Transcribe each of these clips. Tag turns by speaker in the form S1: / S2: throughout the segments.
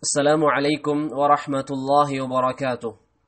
S1: السلام عليكم ورحمة الله وبركاته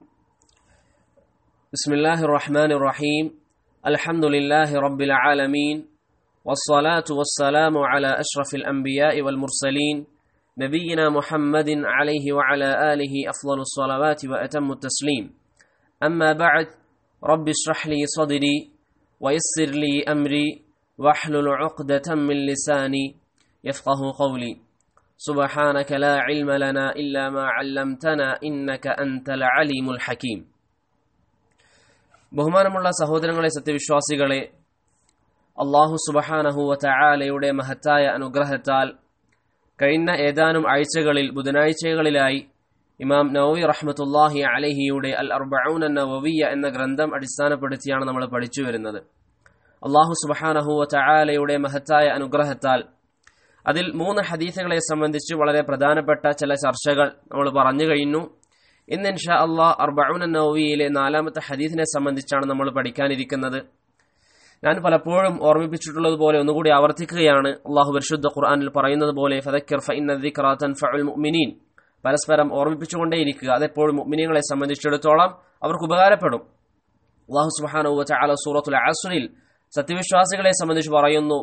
S1: بسم الله الرحمن الرحيم الحمد لله رب العالمين والصلاة والسلام على أشرف الأنبياء والمرسلين نبينا محمد عليه وعلى آله أفضل الصلوات وأتم التسليم أما بعد رب اشرح لي صدري ويسر لي أمري واحلل عقدة من لساني يفقه قولي سبحانك لا علم لنا إلا ما علمتنا إنك أنت العليم الحكيم ബഹുമാനമുള്ള സഹോദരങ്ങളെ സത്യവിശ്വാസികളെ അള്ളാഹു സുബഹാനഹുവ ചായാലയുടെ മഹത്തായ അനുഗ്രഹത്താൽ കഴിഞ്ഞ ഏതാനും ആഴ്ചകളിൽ ബുധനാഴ്ചകളിലായി ഇമാം നവവി റഹ്മത്തുല്ലാഹി അലഹിയുടെ അൽ അർബഊൻ നവവിയ എന്ന ഗ്രന്ഥം അടിസ്ഥാനപ്പെടുത്തിയാണ് നമ്മൾ പഠിച്ചു വരുന്നത് അള്ളാഹു സുബഹാനഹുവ ചായാലയുടെ മഹത്തായ അനുഗ്രഹത്താൽ അതിൽ മൂന്ന് ഹദീസുകളെ സംബന്ധിച്ച് വളരെ പ്രധാനപ്പെട്ട ചില ചർച്ചകൾ നമ്മൾ പറഞ്ഞു കഴിഞ്ഞു ഇന്ന് ഇൻഷാ അള്ളാഹ് അർബഊൻ നവവിയിലെ നാലാമത്തെ ഹദീസിനെ സംബന്ധിച്ചാണ് നമ്മൾ പഠിക്കാനിരിക്കുന്നത് ഞാൻ പലപ്പോഴും ഓർമ്മിപ്പിച്ചിട്ടുള്ളത് പോലെ ഒന്നുകൂടി ആവർത്തിക്കുകയാണ് അള്ളാഹു പരിശുദ്ധ ഖുർആാനിൽ പറയുന്നത് പോലെ ഫതക്കിർ മുഅ്മിനീൻ പരസ്പരം ഓർമ്മിപ്പിച്ചുകൊണ്ടേയിരിക്കുക അതെപ്പോഴും മുഅ്മിനീങ്ങളെ സംബന്ധിച്ചിടത്തോളം അവർക്ക് ഉപകാരപ്പെടും അള്ളാഹു സുബ്ഹാനഹു വതആല സൂറത്തുൽ അസ്റിൽ സത്യവിശ്വാസികളെ സംബന്ധിച്ച് പറയുന്നു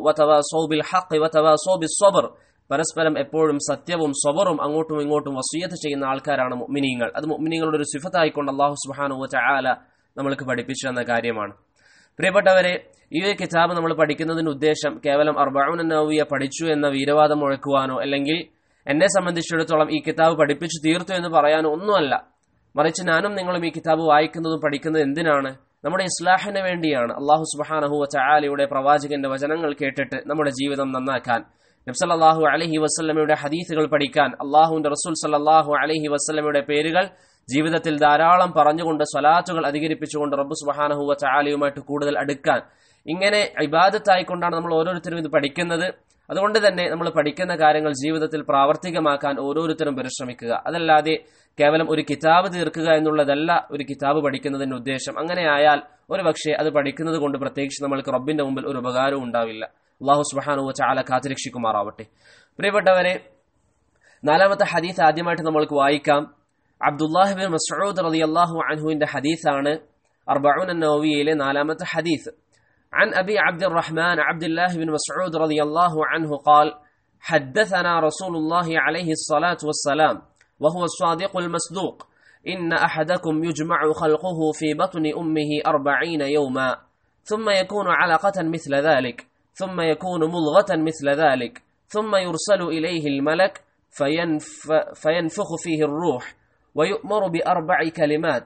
S1: സബർ പരസ്പരം എപ്പോഴും സത്യവും സ്വബറും അങ്ങോട്ടും ഇങ്ങോട്ടും വസീയത്ത് ചെയ്യുന്ന ആൾക്കാരാണ് മുഅ്മിനീങ്ങൾ അത് മുഅ്മിനീങ്ങളുടെ ഒരു സിഫത്തായിക്കൊണ്ട് അള്ളാഹു സുബ്ഹാനഹു വതആല നമ്മൾക്ക് പഠിപ്പിച്ചു തന്ന കാര്യമാണ് പ്രിയപ്പെട്ടവരെ ഈ ഒരു കിതാബ് നമ്മൾ പഠിക്കുന്നതിന് ഉദ്ദേശം കേവലം അർബൌൻ നവിയ പഠിച്ചു എന്ന വീരവാദം മുഴക്കുവാനോ അല്ലെങ്കിൽ എന്നെ സംബന്ധിച്ചിടത്തോളം ഈ കിതാബ് പഠിപ്പിച്ചു തീർത്തു എന്ന് പറയാനോ ഒന്നുമല്ല മറിച്ച് ഞാനും നിങ്ങളും ഈ കിതാബ് വായിക്കുന്നതും പഠിക്കുന്നതും എന്തിനാണ് നമ്മുടെ ഇസ്ലാഹിന് വേണ്ടിയാണ് അള്ളാഹു സുബാനഹു ചായാലയുടെ പ്രവാചകന്റെ വചനങ്ങൾ കേട്ടിട്ട് നമ്മുടെ ജീവിതം നന്നാക്കാൻ നബ്സല്ലാഹു അലഹി വസ്ലമയുടെ ഹദീസുകൾ പഠിക്കാൻ അള്ളാഹുവിന്റെ റസൂൽ സല്ലാഹു അലഹി വസ്ലമയുടെ പേരുകൾ ജീവിതത്തിൽ ധാരാളം പറഞ്ഞുകൊണ്ട് സ്വലാത്തുകൾ അധികരിപ്പിച്ചുകൊണ്ട് റബ്ബു സുബാനഹുവ ചായാലയുമായിട്ട് കൂടുതൽ അടുക്കാൻ ഇങ്ങനെ ഇബാദത്തായിക്കൊണ്ടാണ് നമ്മൾ ഓരോരുത്തരും ഇത് പഠിക്കുന്നത് അതുകൊണ്ട് തന്നെ നമ്മൾ പഠിക്കുന്ന കാര്യങ്ങൾ ജീവിതത്തിൽ പ്രാവർത്തികമാക്കാൻ ഓരോരുത്തരും പരിശ്രമിക്കുക അതല്ലാതെ കേവലം ഒരു കിതാബ് തീർക്കുക എന്നുള്ളതല്ല ഒരു കിതാബ് പഠിക്കുന്നതിന്റെ ഉദ്ദേശം അങ്ങനെ ആയാൽ ഒരു പക്ഷേ അത് പഠിക്കുന്നത് കൊണ്ട് പ്രത്യേകിച്ച് നമ്മൾക്ക് റബ്ബിന്റെ മുമ്പിൽ ഒരു ഉപകാരവും ഉണ്ടാവില്ല അള്ളാഹു സുബാനു ചാല കാത്തിരക്ഷിക്കുമാറാവട്ടെ പ്രിയപ്പെട്ടവരെ നാലാമത്തെ ഹദീസ് ആദ്യമായിട്ട് നമ്മൾക്ക് വായിക്കാം അബ്ദുല്ലാഹിബിൻ മസ്ഊദ് റളിയല്ലാഹു അൻഹുവിന്റെ ഹദീസാണ് അർബഊൻ നവവിയിലെ നാലാമത്തെ ഹദീസ് عن أبي عبد الرحمن عبد الله بن مسعود رضي الله عنه قال حدثنا رسول الله عليه الصلاة والسلام وهو الصادق المصدوق إن أحدكم يجمع خلقه في بطن أمه أربعين يوما ثم يكون علقة مثل ذلك ثم يكون مضغة مثل ذلك ثم يرسل إليه الملك فينف فينفخ فيه الروح ويؤمر بأربع كلمات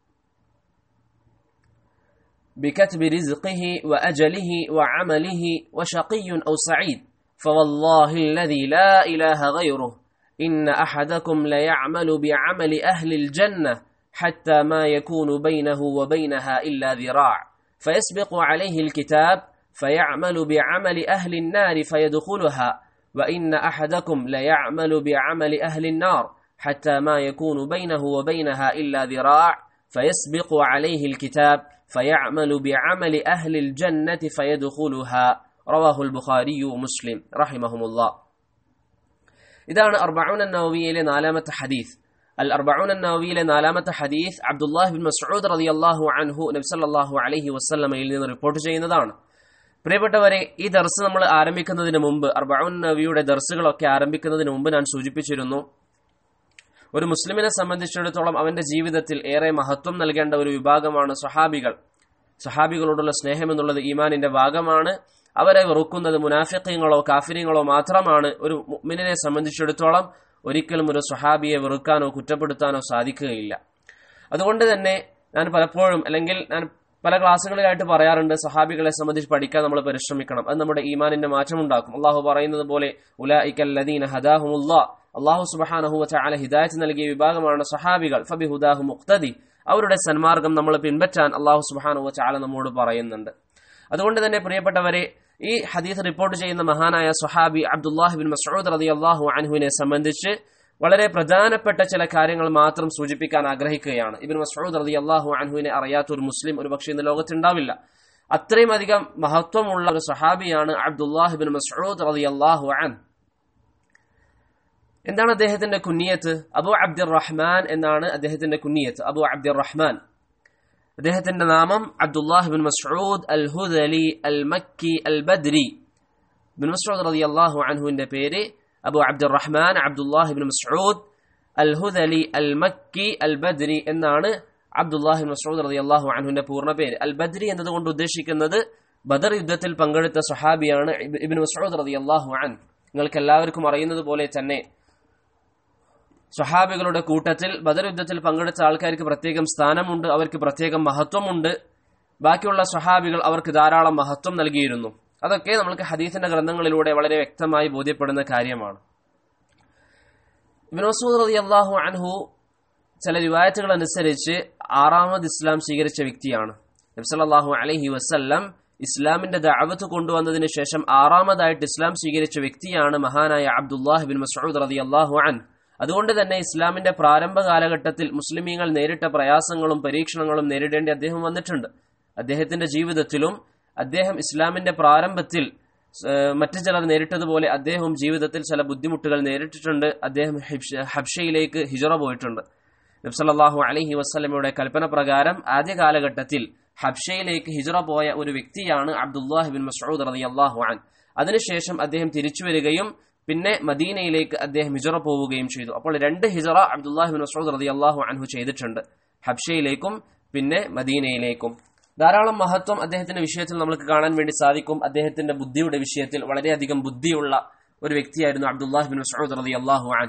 S1: بكتب رزقه واجله وعمله وشقي او سعيد فوالله الذي لا اله غيره ان احدكم ليعمل بعمل اهل الجنه حتى ما يكون بينه وبينها الا ذراع فيسبق عليه الكتاب فيعمل بعمل اهل النار فيدخلها وان احدكم ليعمل بعمل اهل النار حتى ما يكون بينه وبينها الا ذراع فيسبق عليه الكتاب فيعمل بعمل أهل الجنة فيدخلها رواه البخاري ومسلم رحمهم الله ഇതാണ് അർബഊൻ നവവിയിലെ നാലാമത്തെ ഹദീസ് അൽ അർബഊൻ നവവിയിലെ നാലാമത്തെ ഹദീസ് അബ്ദുല്ലാഹ് ബിൻ മസ്ഊദ് റളിയല്ലാഹു അൻഹു നബി സല്ലല്ലാഹു അലൈഹി വസല്ലമയിൽ നിന്ന് റിപ്പോർട്ട് ചെയ്യുന്നതാണ് പ്രിയപ്പെട്ടവരെ ഈ ദർസ് നമ്മൾ ആരംഭിക്കുന്നതിന് മുമ്പ് അർബഊൻ നവവിയുടെ ദർസുകളൊക്കെ ആരംഭിക്കുന്നതിന് മുമ്പ് ഞാൻ സൂചിപ്പിച്ചിരുന്നു ഒരു മുസ്ലിമിനെ സംബന്ധിച്ചിടത്തോളം അവന്റെ ജീവിതത്തിൽ ഏറെ മഹത്വം നൽകേണ്ട ഒരു വിഭാഗമാണ് സഹാബികൾ സഹാബികളോടുള്ള സ്നേഹം എന്നുള്ളത് ഈമാനിന്റെ ഭാഗമാണ് അവരെ വെറുക്കുന്നത് മുനാഫിക്കങ്ങളോ കാഫിര്യങ്ങളോ മാത്രമാണ് ഒരു മുഅ്മിനെ സംബന്ധിച്ചിടത്തോളം ഒരിക്കലും ഒരു സഹാബിയെ വെറുക്കാനോ കുറ്റപ്പെടുത്താനോ സാധിക്കുകയില്ല അതുകൊണ്ട് തന്നെ ഞാൻ പലപ്പോഴും അല്ലെങ്കിൽ ഞാൻ പല ക്ലാസ്സുകളിലായിട്ട് പറയാറുണ്ട് സഹാബികളെ സംബന്ധിച്ച് പഠിക്കാൻ നമ്മൾ പരിശ്രമിക്കണം അത് നമ്മുടെ ഈമാനിന്റെ മാറ്റമുണ്ടാക്കും അള്ളാഹു പറയുന്നത് പോലെ ഉലൈക്കല്ലദീന ഹദാഹുമുല്ലാ അള്ളാഹു സുബഹാനഹു ചാല ഹിദായത്ത് നൽകിയ വിഭാഗമാണ് സഹാബികൾ ഫബി ഹുദാഹു മുക്തദി അവരുടെ സന്മാർഗം നമ്മൾ പിൻപറ്റാൻ അള്ളാഹു സുബഹാനഹു ചാല നമ്മോട് പറയുന്നുണ്ട് അതുകൊണ്ട് തന്നെ പ്രിയപ്പെട്ടവരെ ഈ ഹദീസ് റിപ്പോർട്ട് ചെയ്യുന്ന മഹാനായ സുഹാബി അബ്ദുല്ലാഹി ബിൻ മസൂദ് റതി അള്ളാഹു അൻഹുവിനെ സംബന്ധിച്ച് വളരെ പ്രധാനപ്പെട്ട ചില കാര്യങ്ങൾ മാത്രം സൂചിപ്പിക്കാൻ ആഗ്രഹിക്കുകയാണ് ഇബിൻ മസൂദ് റതി അള്ളാഹു അൻഹുവിനെ അറിയാത്ത ഒരു മുസ്ലിം ഒരു പക്ഷേ ഇന്ന് ലോകത്തുണ്ടാവില്ല അത്രയും അധികം മഹത്വമുള്ള ഒരു സഹാബിയാണ് അബ്ദുല്ലാഹിബിൻ മസൂദ് റതി അള്ളാഹു അൻ എന്താണ് അദ്ദേഹത്തിന്റെ കുന്നിയത്ത് അബു അബ്ദുർ റഹ്മാൻ എന്നാണ് അദ്ദേഹത്തിന്റെ കുന്നിയത്ത് അബു അബ്ദുർ റഹ്മാൻ അദ്ദേഹത്തിന്റെ നാമം Abdullah bin Masud al Hudhali al Makki al Badri bin Masud റളിയല്ലാഹു അൻഹുവിന്റെ പേര് Abu Abdur Rahman Abdullah bin Masud al Hudhali al Makki al Badri എന്നാണ് അബ്ദുല്ലാഹി മസ്ഊദ് റളിയല്ലാഹു അൻഹുവിന്റെ പൂർണ്ണ പേര് അൽ ബദ്രി എന്നതുകൊണ്ട് ഉദ്ദേശിക്കുന്നത് ബദർ യുദ്ധത്തിൽ പങ്കെടുത്ത സഹാബിയാണ് ഇബ്നു മസ്ഊദ് റളിയല്ലാഹു അൻ നിങ്ങൾക്ക് എല്ലാവർക്കും അറിയുന്നത് പോലെ തന്നെ സ്വഹാബികളുടെ കൂട്ടത്തിൽ ബദർ യുദ്ധത്തിൽ പങ്കെടുത്ത ആൾക്കാർക്ക് പ്രത്യേകം സ്ഥാനമുണ്ട് അവർക്ക് പ്രത്യേകം മഹത്വമുണ്ട് ബാക്കിയുള്ള സ്വഹാബികൾ അവർക്ക് ധാരാളം മഹത്വം നൽകിയിരുന്നു അതൊക്കെ നമുക്ക് ഹദീസിന്റെ ഗ്രന്ഥങ്ങളിലൂടെ വളരെ വ്യക്തമായി ബോധ്യപ്പെടുന്ന കാര്യമാണ് ഇബ്നു മസ്ഊദ് റളിയല്ലാഹു അൻഹു ചില റിവായത്തുകൾ അനുസരിച്ച് ആറാമത് ഇസ്ലാം സ്വീകരിച്ച വ്യക്തിയാണ് നബ്സല്ലാഹു അലഹി വസ്ല്ലം ഇസ്ലാമിന്റെ ദഅവത്ത് കൊണ്ടുവന്നതിന് ശേഷം ആറാമതായിട്ട് ഇസ്ലാം സ്വീകരിച്ച വ്യക്തിയാണ് മഹാനായ അബ്ദുല്ലാഹ് ബിൻ മസൂദ് റതി അള്ളാഹു അൻ അതുകൊണ്ട് തന്നെ ഇസ്ലാമിന്റെ പ്രാരംഭ കാലഘട്ടത്തിൽ മുസ്ലിമീങ്ങൾ നേരിട്ട പ്രയാസങ്ങളും പരീക്ഷണങ്ങളും നേരിടേണ്ടി അദ്ദേഹം വന്നിട്ടുണ്ട് അദ്ദേഹത്തിന്റെ ജീവിതത്തിലും അദ്ദേഹം ഇസ്ലാമിന്റെ പ്രാരംഭത്തിൽ മറ്റു ചിലർ നേരിട്ടതുപോലെ അദ്ദേഹം ജീവിതത്തിൽ ചില ബുദ്ധിമുട്ടുകൾ നേരിട്ടിട്ടുണ്ട് അദ്ദേഹം ഹബ്ഷയിലേക്ക് ഹിജറ പോയിട്ടുണ്ട് നബ്സല്ലാഹു അലഹി വസ്ലമയുടെ കൽപ്പന പ്രകാരം ആദ്യ കാലഘട്ടത്തിൽ ഹബ്ഷയിലേക്ക് ഹിജറ പോയ ഒരു വ്യക്തിയാണ് അബ്ദുല്ലാഹ് ബിൻ മസൂദ് റതി അള്ളാഹു അൻ അതിനുശേഷം അദ്ദേഹം തിരിച്ചു വരികയും പിന്നെ മദീനയിലേക്ക് അദ്ദേഹം ഹിജറ പോവുകയും ചെയ്തു അപ്പോൾ രണ്ട് ഹിജറ അബ്ദുല്ലാഹ് ബിൻ മസൂദ് റതി അള്ളാഹു അൻഹു ചെയ്തിട്ടുണ്ട് ഹബ്ഷയിലേക്കും പിന്നെ മദീനയിലേക്കും ധാരാളം മഹത്വം അദ്ദേഹത്തിന്റെ വിഷയത്തിൽ നമുക്ക് കാണാൻ വേണ്ടി സാധിക്കും അദ്ദേഹത്തിന്റെ ബുദ്ധിയുടെ വിഷയത്തിൽ വളരെയധികം ബുദ്ധിയുള്ള ഒരു വ്യക്തിയായിരുന്നു അബ്ദുല്ലാഹ് ബിൻ മസൂദ് റതി അള്ളാഹു അൻ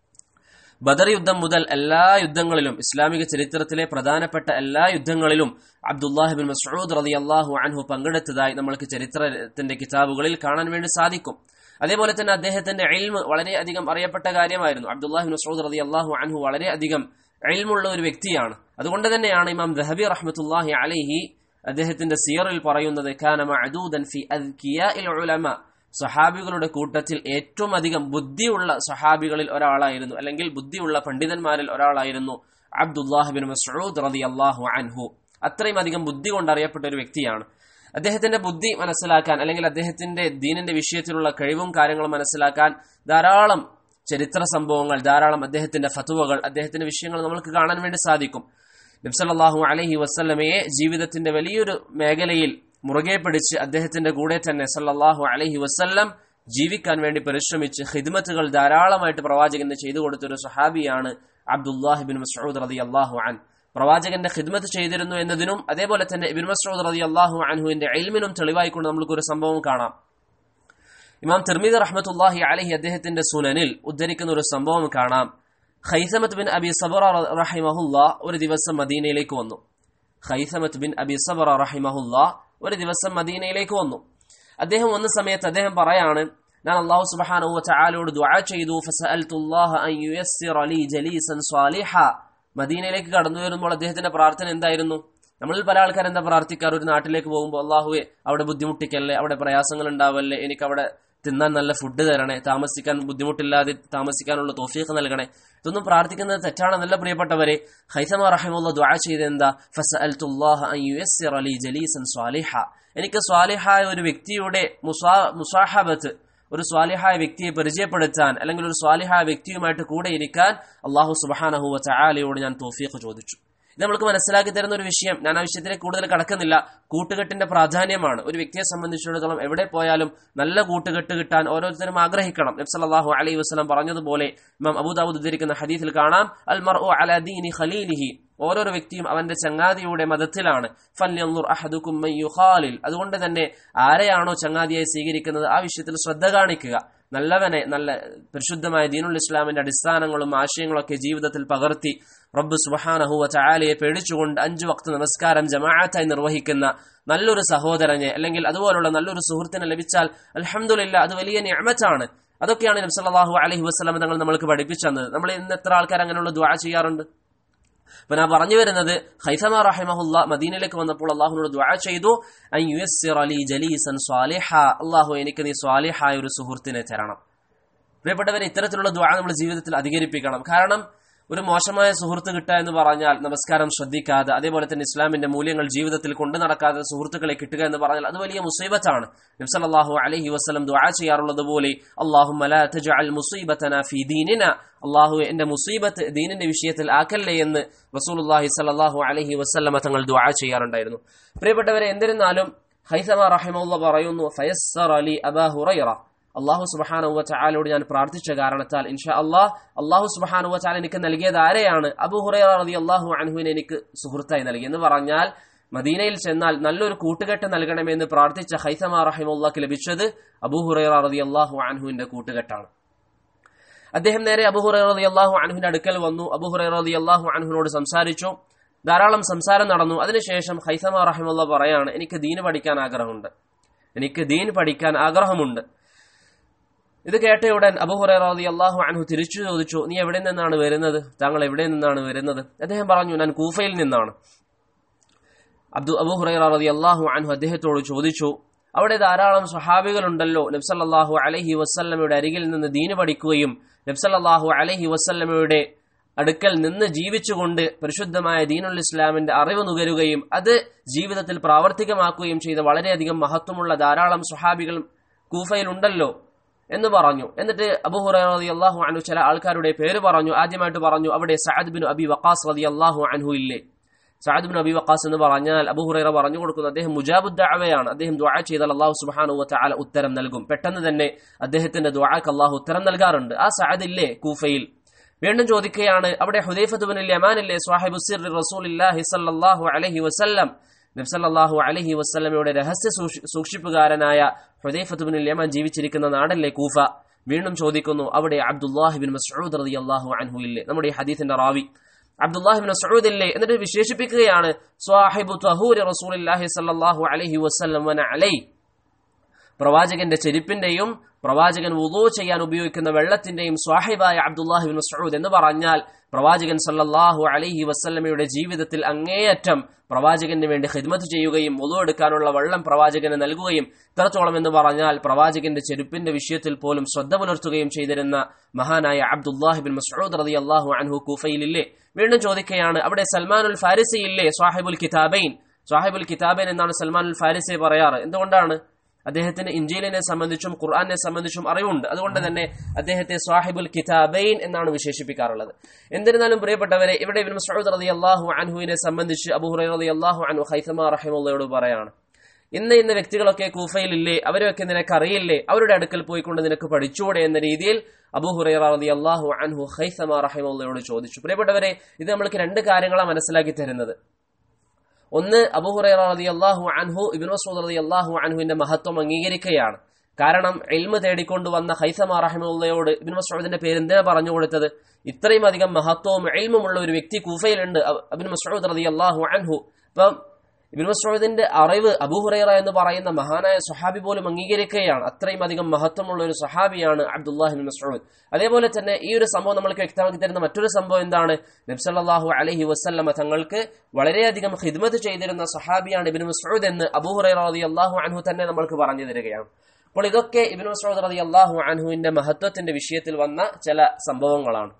S1: ബദർ യുദ്ധം മുതൽ എല്ലാ യുദ്ധങ്ങളിലും ഇസ്ലാമിക ചരിത്രത്തിലെ പ്രധാനപ്പെട്ട എല്ലാ യുദ്ധങ്ങളിലും അബ്ദുല്ലാഹ് ബിൻ മസൂദ് റതി അള്ളാഹു അൻഹു പങ്കെടുത്തതായി നമ്മൾക്ക് ചരിത്രത്തിന്റെ കിതാബുകളിൽ കാണാൻ വേണ്ടി സാധിക്കും അതേപോലെ തന്നെ അദ്ദേഹത്തിന്റെ എൽമ് വളരെയധികം അറിയപ്പെട്ട കാര്യമായിരുന്നു അബ്ദുല്ലാഹി ബിൻ മസൂദ് റതി അള്ളാഹു അൻഹു വളരെയധികം എൽമുള്ള ഒരു വ്യക്തിയാണ് അതുകൊണ്ട് തന്നെയാണ് ഇമാം ദഹബി റഹ്മത്തുല്ലാഹി അലൈഹി അദ്ദേഹത്തിന്റെ സിയറിൽ പറയുന്നത് കാനമ അദൂദൻ ഫി അദ്കിയാഇൽ ഉലമ സഹാബികളുടെ കൂട്ടത്തിൽ ഏറ്റവും അധികം ബുദ്ധിയുള്ള സഹാബികളിൽ ഒരാളായിരുന്നു അല്ലെങ്കിൽ ബുദ്ധിയുള്ള പണ്ഡിതന്മാരിൽ ഒരാളായിരുന്നു അബ്ദുല്ലാഹ് ബിൻ മസ്ഊദ് റതി അള്ളാഹു അൻഹു അത്രയും അധികം ബുദ്ധി കൊണ്ട് അറിയപ്പെട്ട ഒരു വ്യക്തിയാണ് അദ്ദേഹത്തിന്റെ ബുദ്ധി മനസ്സിലാക്കാൻ അല്ലെങ്കിൽ അദ്ദേഹത്തിന്റെ ദീനിന്റെ വിഷയത്തിലുള്ള കഴിവും കാര്യങ്ങളും മനസ്സിലാക്കാൻ ധാരാളം ചരിത്ര സംഭവങ്ങൾ ധാരാളം അദ്ദേഹത്തിന്റെ ഫതുവകൾ അദ്ദേഹത്തിന്റെ വിഷയങ്ങൾ നമുക്ക് കാണാൻ വേണ്ടി സാധിക്കും നബ്സല്ലാഹു അലഹി വസ്ല്ലമയെ ജീവിതത്തിന്റെ വലിയൊരു മേഖലയിൽ മുറുകെ പിടിച്ച് അദ്ദേഹത്തിന്റെ കൂടെ തന്നെ സല്ലാഹു അലഹി വസ്ല്ലം ജീവിക്കാൻ വേണ്ടി പരിശ്രമിച്ച് ഹിദ്മത്തുകൾ ധാരാളമായിട്ട് പ്രവാചകന് ചെയ്തു കൊടുത്തൊരു സഹാബിയാണ് അബ്ദുല്ലാഹി ബിൻ മസൂദ് റതി അള്ളാഹു അൻ പ്രവാചകന്റെ ഖിദ്മത്ത് ചെയ്തിരുന്നു എന്നതിനും അതേപോലെ തന്നെ ഇബിൻ മസൂദ് റതി അള്ളാഹു അൻഹുവിന്റെ എൽമിനും തെളിവായിക്കൊണ്ട് നമുക്ക് ഒരു സംഭവം കാണാം ഇമാം തിർമീദ് റഹ്മത്തുല്ലാഹി അലഹി അദ്ദേഹത്തിന്റെ സുനനിൽ ഉദ്ധരിക്കുന്ന ഒരു സംഭവം കാണാം ഖൈസമത്ത് ബിൻ അബി സബറ റഹിമഹുല്ല ഒരു ദിവസം മദീനയിലേക്ക് വന്നു ഖൈസമത്ത് ബിൻ അബി സബറ റഹിമഹുല്ല ഒരു ദിവസം മദീനയിലേക്ക് വന്നു അദ്ദേഹം വന്ന സമയത്ത് അദ്ദേഹം പറയാണ് ഞാൻ അള്ളാഹു സുബ്ഹാനഹു വതആലയോട് ദുആ ചെയ്തു ഫസഅൽതുല്ലാഹ അൻ യുയസ്സിറ ലീ ജലീസൻ സ്വാലിഹ മദീനയിലേക്ക് കടന്നു വരുമ്പോൾ അദ്ദേഹത്തിന്റെ പ്രാർത്ഥന എന്തായിരുന്നു നമ്മളിൽ പല ആൾക്കാർ എന്താ പ്രാർത്ഥിക്കാറ് ഒരു നാട്ടിലേക്ക് പോകുമ്പോൾ അള്ളാഹുവെ അവിടെ ബുദ്ധിമുട്ടിക്കല്ലേ അവിടെ പ്രയാസങ്ങൾ ഉണ്ടാവല്ലേ എനിക്ക് അവിടെ തിന്നാൻ നല്ല ഫുഡ് തരണേ താമസിക്കാൻ ബുദ്ധിമുട്ടില്ലാതെ താമസിക്കാനുള്ള തോഫീഖ് നൽകണേ ഇതൊന്നും പ്രാർത്ഥിക്കുന്നത് തെറ്റാണെന്നല്ല പ്രിയപ്പെട്ടവരെ ഹൈസമ റഹിമുള്ള ദുആ ചെയ്ത് എന്താ ഫസഅൽതുല്ലാഹ അൻ യുയസ്സിറ ലീ ജലീസൻ സ്വാലിഹ എനിക്ക് സ്വാലിഹായ ഒരു വ്യക്തിയുടെ മുസാ മുസാഹബത്ത് ഒരു സ്വാലിഹായ വ്യക്തിയെ പരിചയപ്പെടുത്താൻ അല്ലെങ്കിൽ ഒരു സ്വാലിഹായ വ്യക്തിയുമായിട്ട് കൂടെ ഇരിക്കാൻ അള്ളാഹു സുബാനഹു ചായാലയോട് ഞാൻ തോഫീഖ് ചോദിച്ചു ഇത് നമ്മൾക്ക് മനസ്സിലാക്കി തരുന്ന ഒരു വിഷയം ഞാൻ ആ വിഷയത്തിലേക്ക് കൂടുതൽ കടക്കുന്നില്ല കൂട്ടുകെട്ടിന്റെ പ്രാധാന്യമാണ് ഒരു വ്യക്തിയെ സംബന്ധിച്ചിടത്തോളം എവിടെ പോയാലും നല്ല കൂട്ടുകെട്ട് കിട്ടാൻ ഓരോരുത്തരും ആഗ്രഹിക്കണം നബ്സല്ലാഹു അലൈഹി വസ്ലം പറഞ്ഞതുപോലെ ഇമാം അബൂദാബുദ് ഉദ്ധരിക്കുന്ന ഹദീസിൽ കാണാം അൽ മർ അല ദീനി ഖലീലിഹി ഓരോരോ വ്യക്തിയും അവന്റെ ചങ്ങാതിയുടെ മതത്തിലാണ് ഫല്യൻദുർ അഹദുക്കും മൻ യുഖാലിൽ അതുകൊണ്ട് തന്നെ ആരെയാണോ ചങ്ങാതിയായി സ്വീകരിക്കുന്നത് ആ വിഷയത്തിൽ ശ്രദ്ധ കാണിക്കുക നല്ലവനെ നല്ല പരിശുദ്ധമായ ദീനുൽ ഇസ്ലാമിന്റെ അടിസ്ഥാനങ്ങളും ആശയങ്ങളും ഒക്കെ ജീവിതത്തിൽ പകർത്തി റബ്ബ് സുബഹാനഹുവ ചായാലയെ പേടിച്ചുകൊണ്ട് അഞ്ചു വക്ത് നമസ്കാരം ജമാഅത്തായി നിർവഹിക്കുന്ന നല്ലൊരു സഹോദരനെ അല്ലെങ്കിൽ അതുപോലുള്ള നല്ലൊരു സുഹൃത്തിനെ ലഭിച്ചാൽ അലഹമുല്ല അത് വലിയ നിയമത്താണ് അതൊക്കെയാണ് നബ്സല്ലാഹു അലഹി വസ്ലാം തങ്ങൾ നമ്മൾക്ക് പഠിപ്പിച്ചു തന്നത് നമ്മൾ ഇന്ന് എത്ര ആൾക്കാർ അങ്ങനെയുള്ള ദ്വാ ചെയ്യാറുണ്ട് അപ്പൊ ഞാൻ പറഞ്ഞു വരുന്നത് ഹൈസമ റഹിമഹുല്ല മദീനയിലേക്ക് വന്നപ്പോൾ അള്ളാഹുനോട് ദ്വാ ചെയ്തു അലി ജലീസൻ സ്വാലിഹ അള്ളാഹു എനിക്ക് നീ സ്വാലിഹായ ഒരു സുഹൃത്തിനെ തരണം പ്രിയപ്പെട്ടവരെ ഇത്തരത്തിലുള്ള ദ്വാ നമ്മൾ ജീവിതത്തിൽ അധികരിപ്പിക്കണം കാരണം ഒരു മോശമായ സുഹൃത്ത് കിട്ടുക എന്ന് പറഞ്ഞാൽ നമസ്കാരം ശ്രദ്ധിക്കാതെ അതേപോലെ തന്നെ ഇസ്ലാമിന്റെ മൂല്യങ്ങൾ ജീവിതത്തിൽ കൊണ്ടു നടക്കാതെ സുഹൃത്തുക്കളെ കിട്ടുക എന്ന് പറഞ്ഞാൽ അത് വലിയ മുസീബത്താണ് നബ്സല്ലാഹു അലഹി വസ്ലം ദുആ ചെയ്യാറുള്ളത് പോലെ അള്ളാഹു ഫി ദീനിന അള്ളാഹു എന്റെ മുസീബത്ത് ദീനിന്റെ വിഷയത്തിൽ ആക്കല്ലേ എന്ന് റസൂലുല്ലാഹി സല്ലാഹു അലഹി വസ്ലമ തങ്ങൾ ദുആ ചെയ്യാറുണ്ടായിരുന്നു പ്രിയപ്പെട്ടവരെ എന്നിരുന്നാലും ഹൈസമ റഹിമുള്ള പറയുന്നു ഫയസ്സർ അലി അബാ ഹുറൈറ അള്ളാഹു സുബാനുവ ചാലോട് ഞാൻ പ്രാർത്ഥിച്ച കാരണത്താൽ ഇൻഷാ അള്ളാഹ് അള്ളാഹു സുബാനുവ ചാൽ എനിക്ക് നൽകിയത് ആരെയാണ് അബു ഹുറൈറ റതി അള്ളാഹു അൻഹുവിനെ എനിക്ക് സുഹൃത്തായി നൽകി എന്ന് പറഞ്ഞാൽ മദീനയിൽ ചെന്നാൽ നല്ലൊരു കൂട്ടുകെട്ട് നൽകണമെന്ന് പ്രാർത്ഥിച്ച ഹൈസമ റഹിമുള്ളക്ക് ലഭിച്ചത് അബു ഹുറൈറ റതി അള്ളാഹു അൻഹുവിന്റെ കൂട്ടുകെട്ടാണ് അദ്ദേഹം നേരെ അബു ഹുറൈറ റതി അള്ളാഹു അൻഹുവിന്റെ അടുക്കൽ വന്നു അബു ഹുറൈറ റതി അള്ളാഹു അൻഹുവിനോട് സംസാരിച്ചു ധാരാളം സംസാരം നടന്നു അതിനുശേഷം ഹൈസമ റഹിമുള്ള പറയാണ് എനിക്ക് ദീന് പഠിക്കാൻ ആഗ്രഹമുണ്ട് എനിക്ക് ദീൻ പഠിക്കാൻ ആഗ്രഹമുണ്ട് ഇത് കേട്ടയുടൻ അബുഹുറി അള്ളാഹു അൻഹു തിരിച്ചു ചോദിച്ചു നീ എവിടെ നിന്നാണ് വരുന്നത് താങ്കൾ എവിടെ നിന്നാണ് വരുന്നത് അദ്ദേഹം പറഞ്ഞു ഞാൻ കൂഫയിൽ നിന്നാണ് അബ്ദു അബുഹുറൈ റതി അള്ളാഹു അൻഹു അദ്ദേഹത്തോട് ചോദിച്ചു അവിടെ ധാരാളം സ്വഹാബികളുണ്ടല്ലോ നബ്സല്ലാഹു അലഹി വസ്ല്ലമയുടെ അരികിൽ നിന്ന് ദീന് പഠിക്കുകയും നബ്സല്ലാഹു അലഹി വസ്ല്ലമയുടെ അടുക്കൽ നിന്ന് ജീവിച്ചുകൊണ്ട് പരിശുദ്ധമായ ദീനുൽ ഇസ്ലാമിന്റെ അറിവ് നുകരുകയും അത് ജീവിതത്തിൽ പ്രാവർത്തികമാക്കുകയും ചെയ്ത വളരെയധികം മഹത്വമുള്ള ധാരാളം സ്വഹാബികൾ കൂഫയിലുണ്ടല്ലോ എന്ന് പറഞ്ഞു എന്നിട്ട് അബുഹുറ റതി അള്ളാഹു അനു ചില ആൾക്കാരുടെ പേര് പറഞ്ഞു ആദ്യമായിട്ട് പറഞ്ഞു അവിടെ സഅദ് ബിൻ അബി വക്കാസ് റതി അള്ളാഹു അൻഹു ഇല്ലേ സഅദ് ബിൻ അബി വക്കാസ് എന്ന് പറഞ്ഞാൽ അബുഹുറൈറ പറഞ്ഞു കൊടുക്കുന്നു അദ്ദേഹം മുജാബുദ്ദാവയാണ് അദ്ദേഹം ദുആ ചെയ്താൽ അള്ളാഹു സുബ്ഹാനഹു വതആല ഉത്തരം നൽകും പെട്ടെന്ന് തന്നെ അദ്ദേഹത്തിന്റെ ദുആക്ക് അള്ളാഹു ഉത്തരം നൽകാറുണ്ട് ആ സഅദ് ഇല്ലേ കൂഫയിൽ വീണ്ടും ചോദിക്കുകയാണ് അവിടെ ഹുദൈഫത്ത് ബിൻ യമാൻ ഇല്ലേ സ്വാഹിബു സിർ റസൂലില്ലാഹി സല്ലല്ലാഹു അലൈഹി വസല്ലം നബ്സല്ലാഹു അലഹി വസ്ലമയുടെ രഹസ്യ സൂക്ഷിപ്പുകാരനായ ഹുദൈഫത്ത് ബിൻ യമാൻ ജീവിച്ചിരിക്കുന്ന നാടല്ലേ കൂഫ വീണ്ടും ചോദിക്കുന്നു അവിടെ അബ്ദുല്ലാഹിബിൻ മസ്ഊദ് റതി അള്ളാഹു അൻഹു ഇല്ലേ നമ്മുടെ ഈ ഹദീസിന്റെ റാവി അബ്ദുല്ലാഹിബിൻ മസ്ഊദ് ഇല്ലേ എന്നിട്ട് വിശേഷിപ്പിക്കുകയാണ് സ്വാഹിബു തഹൂരി റസൂലില്ലാഹി സല്ലല്ലാഹു അലൈഹി വസല്ലം വന അലൈ പ്രവാചകന്റെ ചെരുപ്പിന്റെയും പ്രവാചകൻ വുളൂ ചെയ്യാൻ ഉപയോഗിക്കുന്ന വെള്ളത്തിന്റെയും സ്വാഹിബായ അബ്ദുല്ലാഹിബിൻ മസ്ഊദ് എന്ന് പറഞ്ഞാൽ പ്രവാചകൻ സല്ലല്ലാഹു അലൈഹി വസല്ലമയുടെ ജീവിതത്തിൽ അങ്ങേയറ്റം പ്രവാചകന് വേണ്ടി ഖിദ്മത്ത് ചെയ്യുകയും വുളു എടുക്കാനുള്ള വെള്ളം പ്രവാചകന് നൽകുകയും ഇത്രത്തോളം എന്ന് പറഞ്ഞാൽ പ്രവാചകന്റെ ചെരുപ്പിന്റെ വിഷയത്തിൽ പോലും ശ്രദ്ധ പുലർത്തുകയും ചെയ്തിരുന്ന മഹാനായ അബ്ദുല്ലാഹിബിൻ മസ്ഊദ് റതി അള്ളാഹു അൻഹു കൂഫയിലില്ലേ വീണ്ടും ചോദിക്കുകയാണ് അവിടെ സൽമാനുൽ ഫാരിസി ഇല്ലേ സാഹിബുൽ കിതാബൈൻ സാഹിബുൽ കിതാബൈൻ എന്നാണ് സൽമാനുൽ ഫാരിസെ പറയാറ് എന്തുകൊണ്ടാണ് അദ്ദേഹത്തിന് ഇഞ്ചീലിനെ സംബന്ധിച്ചും ഖുർആാനെ സംബന്ധിച്ചും അറിവുണ്ട് അതുകൊണ്ട് തന്നെ അദ്ദേഹത്തെ സ്വാഹിബുൽ കിതാബൈൻ എന്നാണ് വിശേഷിപ്പിക്കാറുള്ളത് എന്നിരുന്നാലും പ്രിയപ്പെട്ടവരെ ഇവിടെ ഇബിൻ മസൂദ് റതി അള്ളാഹു അൻഹുവിനെ സംബന്ധിച്ച് അബുഹുറൈ റതി അള്ളാഹു അൻഹു ഹൈസമ റഹിമുള്ളയോട് പറയാണ് ഇന്ന് ഇന്ന് വ്യക്തികളൊക്കെ കൂഫയിലില്ലേ അവരൊക്കെ നിനക്ക് അറിയില്ലേ അവരുടെ അടുക്കൽ പോയിക്കൊണ്ട് നിനക്ക് പഠിച്ചുകൂടെ എന്ന രീതിയിൽ അബുഹുറൈറ റതി അള്ളാഹു അൻഹു ഹൈസമ റഹിമുള്ളയോട് ചോദിച്ചു പ്രിയപ്പെട്ടവരെ ഇത് നമ്മൾക്ക് രണ്ട് കാര്യങ്ങളാണ് മനസ്സിലാക്കി തരുന്നത് ഒന്ന് അബുഹുറൈറ റതി അള്ളാഹു അൻഹു ഇബിൻ മസൂദ് റതി അള്ളാഹു അൻഹുവിന്റെ മഹത്വം അംഗീകരിക്കുകയാണ് കാരണം എൽമ തേടിക്കൊണ്ട് വന്ന ഹൈസമ റഹിമുള്ളയോട് ഇബിൻ മസൂദിന്റെ പേര് എന്തിനാ പറഞ്ഞു കൊടുത്തത് ഇത്രയും അധികം മഹത്വവും എൽമുമുള്ള ഒരു വ്യക്തി കൂഫയിലുണ്ട് അബിൻ മസൂദ് റതി അള്ളാഹു അൻഹു അപ്പം ഇബിൻ മസൂദിന്റെ അറിവ് അബൂഹുറൈറ എന്ന് പറയുന്ന മഹാനായ സഹാബി പോലും അംഗീകരിക്കുകയാണ് അത്രയും അധികം മഹത്വമുള്ള ഒരു സഹാബിയാണ് അബ്ദുല്ലാഹിബിൻ മസൂദ് അതേപോലെ തന്നെ ഈ ഒരു സംഭവം നമ്മൾക്ക് വ്യക്തമാക്കി തരുന്ന മറ്റൊരു സംഭവം എന്താണ് നബ്സല്ലാഹു അലഹി വസ്ല്ലമ തങ്ങൾക്ക് വളരെയധികം ഹിദ്മത്ത് ചെയ്തിരുന്ന സഹാബിയാണ് ഇബിൻ മസൂദ് എന്ന് അബൂഹുറൈറ റതി അള്ളാഹു അൻഹു തന്നെ നമ്മൾക്ക് പറഞ്ഞു തരികയാണ് അപ്പോൾ ഇതൊക്കെ ഇബിൻ മസൂദ് റതി അള്ളാഹു അൻഹുവിന്റെ മഹത്വത്തിന്റെ വിഷയത്തിൽ വന്ന ചില സംഭവങ്ങളാണ്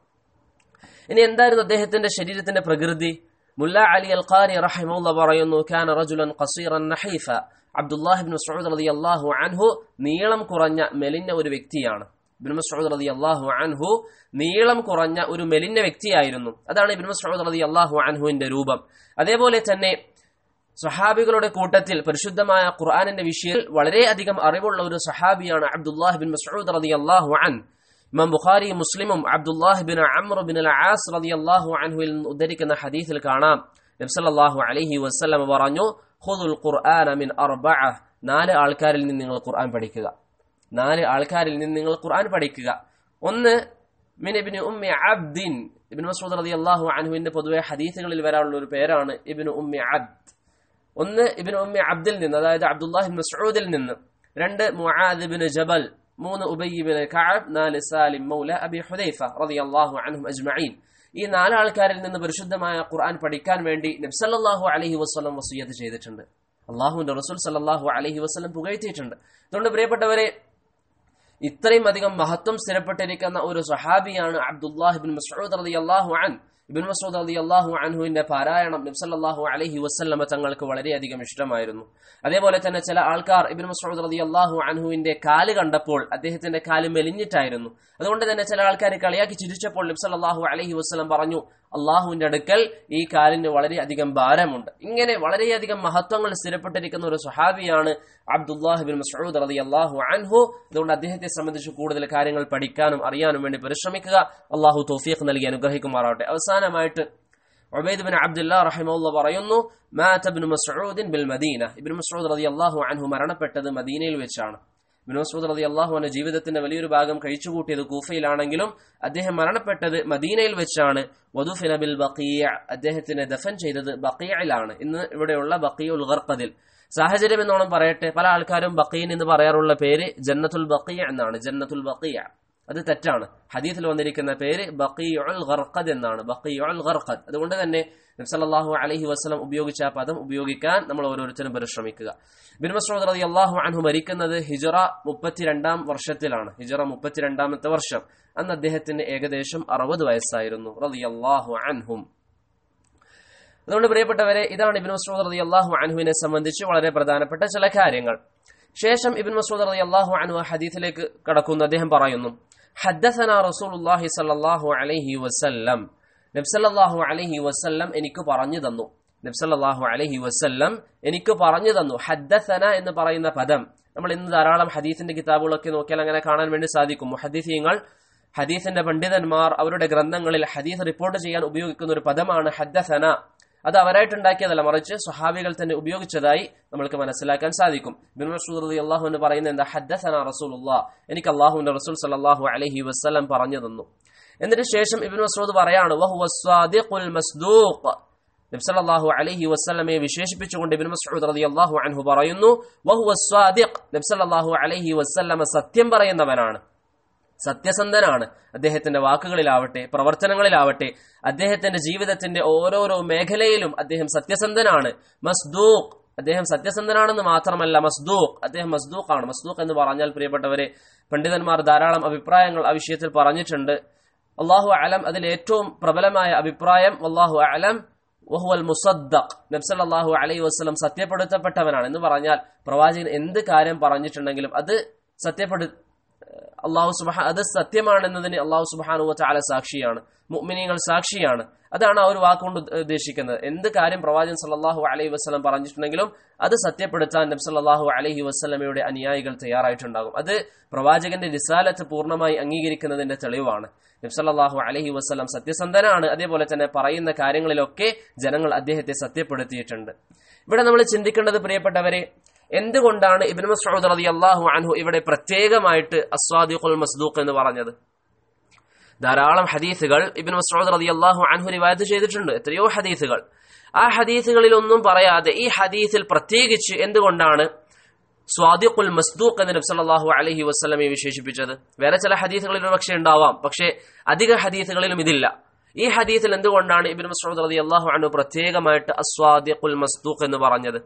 S1: ഇനി എന്തായിരുന്നു അദ്ദേഹത്തിന്റെ ശരീരത്തിന്റെ പ്രകൃതി മുല്ല അലി അൽ ഖാരി റഹിമുള്ള പറയുന്നു കാന റജുലൻ ഖസീറൻ നഹീഫ അബ്ദുല്ലാഹി ഇബ്നു മസ്ഊദ് റളിയല്ലാഹു അൻഹു നീളം കുറഞ്ഞ മെലിഞ്ഞ ഒരു വ്യക്തിയാണ് ഇബ്നു മസ്ഊദ് റളിയല്ലാഹു അൻഹു നീളം കുറഞ്ഞ ഒരു മെലിഞ്ഞ വ്യക്തിയായിരുന്നു അതാണ് ഇബ്നു മസ്ഊദ് റളിയല്ലാഹു അൻഹുവിന്റെ രൂപം അതേപോലെ തന്നെ സഹാബികളുടെ കൂട്ടത്തിൽ പരിശുദ്ധമായ ഖുർആാനിന്റെ വിഷയത്തിൽ വളരെയധികം അറിവുള്ള ഒരു സഹാബിയാണ് അബ്ദുല്ലാഹി ബിൻ മസ്ഊദ് റളിയല്ലാഹു അൻ ഇമാം ബുഖാരി മുസ്ലിമും Abdullahi bin Amr bin al As റളിയല്ലാഹു അൻഹുവിൽ നിന്ന് ഉദ്ധരിക്കുന്ന ഹദീസിൽ കാണാം നബ്സല്ലാഹു അലൈഹി വസ്ലം പറഞ്ഞു ഖുദുൽ ഖുർആന മിൻ അർബഅ നാല് ആൾക്കാരിൽ നിന്ന് നിങ്ങൾ ഖുർആൻ പഠിക്കുക നാല് ആൾക്കാരിൽ നിന്ന് നിങ്ങൾ ഖുർആൻ പഠിക്കുക ഒന്ന് മിൻ ഇബ്നു ഉമ്മി അബ്ദിൻ ഇബ്നു മസ്ഊദ് റളിയല്ലാഹു അൻഹുവിന്റെ പൊതുവെ ഹദീസുകളിൽ വരാനുള്ള ഒരു പേരാണ് ഇബ്നു ഉമ്മി അബ്ദ് ഒന്ന് ഇബ്നു ഉമ്മി അബ്ദിൽ നിന്ന് അതായത് അബ്ദുല്ലാഹി മസ്ഊദിൽ നിന്ന് രണ്ട് മുആദ് ഇബ്നു ജബൽ മൂന്ന് ഉബയ്യ് ബിൻ കഅബ് നാല് സാലിം മൗല അബി ഹുദൈഫ റളിയല്ലാഹു അൻഹും അജ്മഈൻ ഈ നാലാൾക്കാരിൽ നിന്ന് പരിശുദ്ധമായ ഖുർആൻ പഠിക്കാൻ വേണ്ടി നബ്സല്ലാഹു അലഹി വസ്ലം വസൂയത്ത് ചെയ്തിട്ടുണ്ട് അള്ളാഹുവിന്റെ റസൂൽ സല്ലാഹു അലഹി വസ്ലം പുകഴ്ത്തിയിട്ടുണ്ട് അതുകൊണ്ട് പ്രിയപ്പെട്ടവരെ ഇത്രയും അധികം മഹത്വം സ്ഥിരപ്പെട്ടിരിക്കുന്ന ഒരു സഹാബിയാണ് അബ്ദുല്ലാഹിബിൻ മസ്ഊദ് റളിയല്ലാഹു അൻ ഇബിൻ മസൂദ് അലി അള്ളാഹു അൻഹുവിന്റെ പാരായണം നബ്സല്ലാഹു അലഹി വസ്ല്ലമ തങ്ങൾക്ക് വളരെയധികം ഇഷ്ടമായിരുന്നു അതേപോലെ തന്നെ ചില ആൾക്കാർ ഇബിൻ മസൂദ് അലി അള്ളാഹു അൻഹുവിന്റെ കാല് കണ്ടപ്പോൾ അദ്ദേഹത്തിന്റെ കാല് മെലിഞ്ഞിട്ടായിരുന്നു അതുകൊണ്ട് തന്നെ ചില ആൾക്കാർ കളിയാക്കി ചിരിച്ചപ്പോൾ നബ്സല്ലാഹു അലഹി വസ്ലം പറഞ്ഞു അള്ളാഹുവിന്റെ അടുക്കൽ ഈ കാലിന് വളരെയധികം ഭാരമുണ്ട് ഇങ്ങനെ വളരെയധികം മഹത്വങ്ങൾ സ്ഥിരപ്പെട്ടിരിക്കുന്ന ഒരു സുഹാബിയാണ് അബ്ദുല്ലാഹ് ബിൻ മസൂദ് റതി അള്ളാഹു അൻഹു അതുകൊണ്ട് അദ്ദേഹത്തെ സംബന്ധിച്ച് കൂടുതൽ കാര്യങ്ങൾ പഠിക്കാനും അറിയാനും വേണ്ടി പരിശ്രമിക്കുക അള്ളാഹു തൗഫീഖ് നൽകി അനുഗ്രഹിക്കുമാറാവട്ടെ അവസാനമായിട്ട് ഉബൈദ് ബിൻ അബ്ദുല്ലാ റഹിമുള്ള പറയുന്നു മാത ബിൻ മസ്ഊദിൻ ബിൽ മദീന ഇബ്നു മസ്ഊദ് റളിയല്ലാഹു അൻഹു മരണപ്പെട്ടത് മദീനയിൽ വെച്ചാണ് ഇബ്നു മസ്ഊദ് റളിയല്ലാഹു അൻഹു ജീവിതത്തിന്റെ വലിയൊരു ഭാഗം കഴിച്ചുകൂട്ടിയത് കൂഫയിലാണെങ്കിലും അദ്ദേഹം മരണപ്പെട്ടത് മദീനയിൽ വെച്ചാണ് വദുഫിന ബിൽ ബഖീയ അദ്ദേഹത്തിനെ ദഫൻ ചെയ്തത് ബഖീയിലാണ് ഇന്ന് ഇവിടെയുള്ള ബഖീഉൽ ഗർഖദിൽ സാഹചര്യം എന്നോണം പറയട്ടെ പല ആൾക്കാരും ബഖീൻ എന്ന് പറയാറുള്ള പേര് ജന്നത്തുൽ ബഖീയ എന്നാണ് ജന്നത്തുൽ ബഖീയ അത് തെറ്റാണ് ഹദീത്തിൽ വന്നിരിക്കുന്ന പേര് ബഖീഉൽ ഗർഖദ് എന്നാണ് ബഖീഉൽ ഗർഖദ് അതുകൊണ്ട് തന്നെ നബ്സല്ലാഹു അലഹി വസ്ലം ഉപയോഗിച്ച ആ പദം ഉപയോഗിക്കാൻ നമ്മൾ ഓരോരുത്തരും പരിശ്രമിക്കുക ബിൻ മസ്ഊദ് റതി അള്ളാഹു അൻഹു മരിക്കുന്നത് ഹിജറ മുപ്പത്തിരണ്ടാം വർഷത്തിലാണ് ഹിജറ മുപ്പത്തിരണ്ടാമത്തെ വർഷം അന്ന് അദ്ദേഹത്തിന് ഏകദേശം അറുപത് വയസ്സായിരുന്നു റതി അള്ളാഹു അൻഹും അതുകൊണ്ട് പ്രിയപ്പെട്ടവരെ ഇതാണ് ഇബിൻ മസ്ഊദ് റതി അള്ളാഹു അൻഹുവിനെ സംബന്ധിച്ച് വളരെ പ്രധാനപ്പെട്ട ചില കാര്യങ്ങൾ ശേഷം ഇബിൻ മസൂദ് റതി അള്ളാഹു അൻഹു ഹദീസിലേക്ക് കടക്കുന്നു അദ്ദേഹം പറയുന്നു ഹദ്ദസന റസൂലുള്ളാഹി സ്വല്ലല്ലാഹു അലൈഹി വസല്ലം നബ്സല്ലാഹു അലൈഹി വസല്ലം എനിക്ക് പറഞ്ഞു തന്നു നബ്സല്ലാഹു അലൈഹി വസല്ലം എനിക്ക് പറഞ്ഞു തന്നു ഹദ്ദസന എന്ന് പറയുന്ന പദം നമ്മൾ ഇന്ന് ധാരാളം ഹദീസിന്റെ കിതാബുകളൊക്കെ നോക്കിയാൽ അങ്ങനെ കാണാൻ വേണ്ടി സാധിക്കും മുഹദ്ദീസീങ്ങൾ ഹദീസിന്റെ പണ്ഡിതന്മാർ അവരുടെ ഗ്രന്ഥങ്ങളിൽ ഹദീസ് റിപ്പോർട്ട് ചെയ്യാൻ ഉപയോഗിക്കുന്ന ഒരു പദമാണ് ഹദ്ദസന അത് അവരായിട്ടുണ്ടാക്കിയതല്ല മറിച്ച് സ്വഹാബികൾ തന്നെ ഉപയോഗിച്ചതായി നമ്മൾക്ക് മനസ്സിലാക്കാൻ സാധിക്കും ബിൻ മസൂദ് റളി അള്ളാഹു എന്ന് പറയുന്നത് എന്താ ഹദ്ദസന റസൂലുള്ള എനിക്ക് അള്ളാഹുവിന്റെ റസൂൽ സല്ലല്ലാഹു അലൈഹി വസല്ലം പറഞ്ഞു തന്നു എന്നിട്ട് ശേഷം ഇബ്നു മസ്ഊദ് പറയാണ് വഹുവ സ്വാദിഖുൽ മസ്ദൂഖ് നബി സല്ലല്ലാഹു അലൈഹി വസല്ലമയെ വിശേഷിപ്പിച്ചുകൊണ്ട് ഇബ്നു മസ്ഊദ് റളിയല്ലാഹു അൻഹു പറയുന്നു വഹുവ സ്വാദിഖ് നബി സല്ലല്ലാഹു അലൈഹി വസല്ലമ സത്യം പറയുന്നവനാണ് സത്യസന്ധനാണ് അദ്ദേഹത്തിന്റെ വാക്കുകളിലാവട്ടെ പ്രവർത്തനങ്ങളിലാവട്ടെ അദ്ദേഹത്തിന്റെ ജീവിതത്തിന്റെ ഓരോരോ മേഖലയിലും അദ്ദേഹം സത്യസന്ധനാണ് മസ്ദൂഖ് അദ്ദേഹം സത്യസന്ധനാണെന്ന് മാത്രമല്ല മസ്ദൂഖ് അദ്ദേഹം മസ്ദൂഖാണ് മസ്ദൂഖ് എന്ന് പറഞ്ഞാൽ പ്രിയപ്പെട്ടവരെ പണ്ഡിതന്മാർ ധാരാളം അഭിപ്രായങ്ങൾ ആ വിഷയത്തിൽ പറഞ്ഞിട്ടുണ്ട് അള്ളാഹു അലം അതിൽ ഏറ്റവും പ്രബലമായ അഭിപ്രായം അള്ളാഹു അലം വഹുവൽ മുസദ്ദഖ് നബ്സല്ലാഹു അലൈഹി വസ്ലം സത്യപ്പെടുത്തപ്പെട്ടവനാണ് എന്ന് പറഞ്ഞാൽ പ്രവാചകൻ എന്ത് കാര്യം പറഞ്ഞിട്ടുണ്ടെങ്കിലും അത് സത്യപ്പെടു അള്ളാഹു സുബാ അത് സത്യമാണെന്നതിന് അള്ളാഹു സുബാനു ചാല സാക്ഷിയാണ് മുഅ്മിനീങ്ങൾ സാക്ഷിയാണ് അതാണ് ആ ഒരു വാക്കുകൊണ്ട് ഉദ്ദേശിക്കുന്നത് എന്ത് കാര്യം പ്രവാചകൻ സല്ലല്ലാഹു അലൈഹി വസ്ലം പറഞ്ഞിട്ടുണ്ടെങ്കിലും അത് സത്യപ്പെടുത്താൻ നബി സല്ലല്ലാഹു അലൈഹി വസ്ലമയുടെ അനുയായികൾ തയ്യാറായിട്ടുണ്ടാകും അത് പ്രവാചകന്റെ റിസാലത്ത് പൂർണ്ണമായി അംഗീകരിക്കുന്നതിന്റെ തെളിവാണ് നബി സല്ലല്ലാഹു അലൈഹി വസ്ലം സത്യസന്ധനാണ് അതേപോലെ തന്നെ പറയുന്ന കാര്യങ്ങളിലൊക്കെ ജനങ്ങൾ അദ്ദേഹത്തെ സത്യപ്പെടുത്തിയിട്ടുണ്ട് ഇവിടെ നമ്മൾ ചിന്തിക്കേണ്ടത് പ്രിയപ്പെട്ടവരെ എന്തുകൊണ്ടാണ് ഇബിൻ മസ്ഊദ് റളിയല്ലാഹു അൻഹു ഇവിടെ പ്രത്യേകമായിട്ട് അസ്വാദിഖുൽ മസ്ദൂഖ് എന്ന് പറഞ്ഞത് ധാരാളം ഹദീസുകൾ ഇബിൻ മസ്ഊദ് റളിയല്ലാഹു അൻഹു റിവായത്ത് ചെയ്തിട്ടുണ്ട് എത്രയോ ഹദീസുകൾ ആ ഹദീസുകളിലൊന്നും പറയാതെ ഈ ഹദീസിൽ പ്രത്യേകിച്ച് എന്തുകൊണ്ടാണ് സ്വാദിഖുൽ മസ്ദൂഖ് എന്ന് നബി സല്ലല്ലാഹു അലൈഹി വസല്ലമയെ വിശേഷിപ്പിച്ചത് വേറെ ചില ഹദീസുകളിൽ പക്ഷേ ഉണ്ടാവാം പക്ഷേ അധിക ഹദീസുകളിലും ഇതില്ല ഈ ഹദീസിൽ എന്തുകൊണ്ടാണ് ഇബിൻ മസ്ഊദ് റളിയല്ലാഹു അൻഹു പ്രത്യേകമായിട്ട് അസ്വാദിഖുൽ മസ്ദൂഖ് എന്ന് പറഞ്ഞത്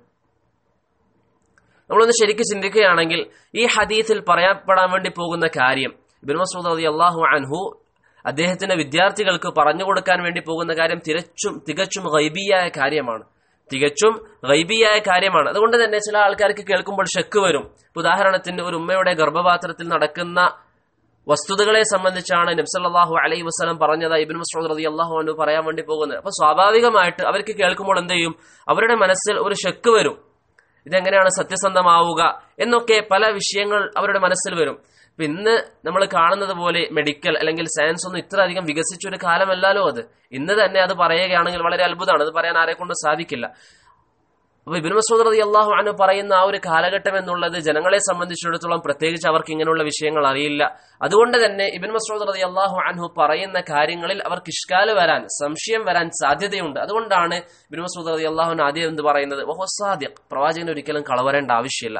S1: നമ്മളൊന്ന് ശരിക്കും ചിന്തിക്കുകയാണെങ്കിൽ ഈ ഹദീസിൽ പറയപ്പെടാൻ വേണ്ടി പോകുന്ന കാര്യം ഇബിൻ മസൂദ് അലി അള്ളാഹു അൻഹു അദ്ദേഹത്തിന്റെ വിദ്യാർത്ഥികൾക്ക് പറഞ്ഞു കൊടുക്കാൻ വേണ്ടി പോകുന്ന കാര്യം തിരച്ചും തികച്ചും ഗൈബിയായ കാര്യമാണ് തികച്ചും ഗൈബിയായ കാര്യമാണ് അതുകൊണ്ട് തന്നെ ചില ആൾക്കാർക്ക് കേൾക്കുമ്പോൾ ഷെക്ക് വരും ഉദാഹരണത്തിന് ഒരു ഉമ്മയുടെ ഗർഭപാത്രത്തിൽ നടക്കുന്ന വസ്തുതകളെ സംബന്ധിച്ചാണ് നബ്സല്ലാഹു അലൈഹി വസ്ലം പറഞ്ഞത് ഇബിൻ മസൂദ് റതി അള്ളാഹു അനു പറയാൻ വേണ്ടി പോകുന്നത് അപ്പൊ സ്വാഭാവികമായിട്ട് അവർക്ക് കേൾക്കുമ്പോൾ എന്ത് ചെയ്യും അവരുടെ മനസ്സിൽ ഒരു ഷെക്ക് വരും ഇതെങ്ങനെയാണ് സത്യസന്ധമാവുക എന്നൊക്കെ പല വിഷയങ്ങൾ അവരുടെ മനസ്സിൽ വരും ഇപ്പൊ ഇന്ന് നമ്മൾ കാണുന്നത് പോലെ മെഡിക്കൽ അല്ലെങ്കിൽ സയൻസ് ഒന്നും ഇത്ര അധികം വികസിച്ച ഒരു കാലമല്ലല്ലോ അത് ഇന്ന് തന്നെ അത് പറയുകയാണെങ്കിൽ വളരെ അത്ഭുതമാണ് അത് പറയാൻ ആരെ കൊണ്ട് സാധിക്കില്ല അപ്പൊ ഇബിൻ മസൂദ് റതി അള്ളാഹു അനു പറയുന്ന ആ ഒരു കാലഘട്ടം എന്നുള്ളത് ജനങ്ങളെ സംബന്ധിച്ചിടത്തോളം പ്രത്യേകിച്ച് അവർക്ക് ഇങ്ങനെയുള്ള വിഷയങ്ങൾ അറിയില്ല അതുകൊണ്ട് തന്നെ ഇബിൻ മസൂദ് റതി അള്ളാഹു അൻഹു പറയുന്ന കാര്യങ്ങളിൽ അവർക്ക് ഇഷ്കാല് വരാൻ സംശയം വരാൻ സാധ്യതയുണ്ട് അതുകൊണ്ടാണ് ഇബിൻ മസൂദ് റതി അള്ളാഹു ആദ്യം എന്ത് പറയുന്നത് ഓഹോ സാദിഖ് പ്രവാചകൻ ഒരിക്കലും കളവരേണ്ട ആവശ്യമില്ല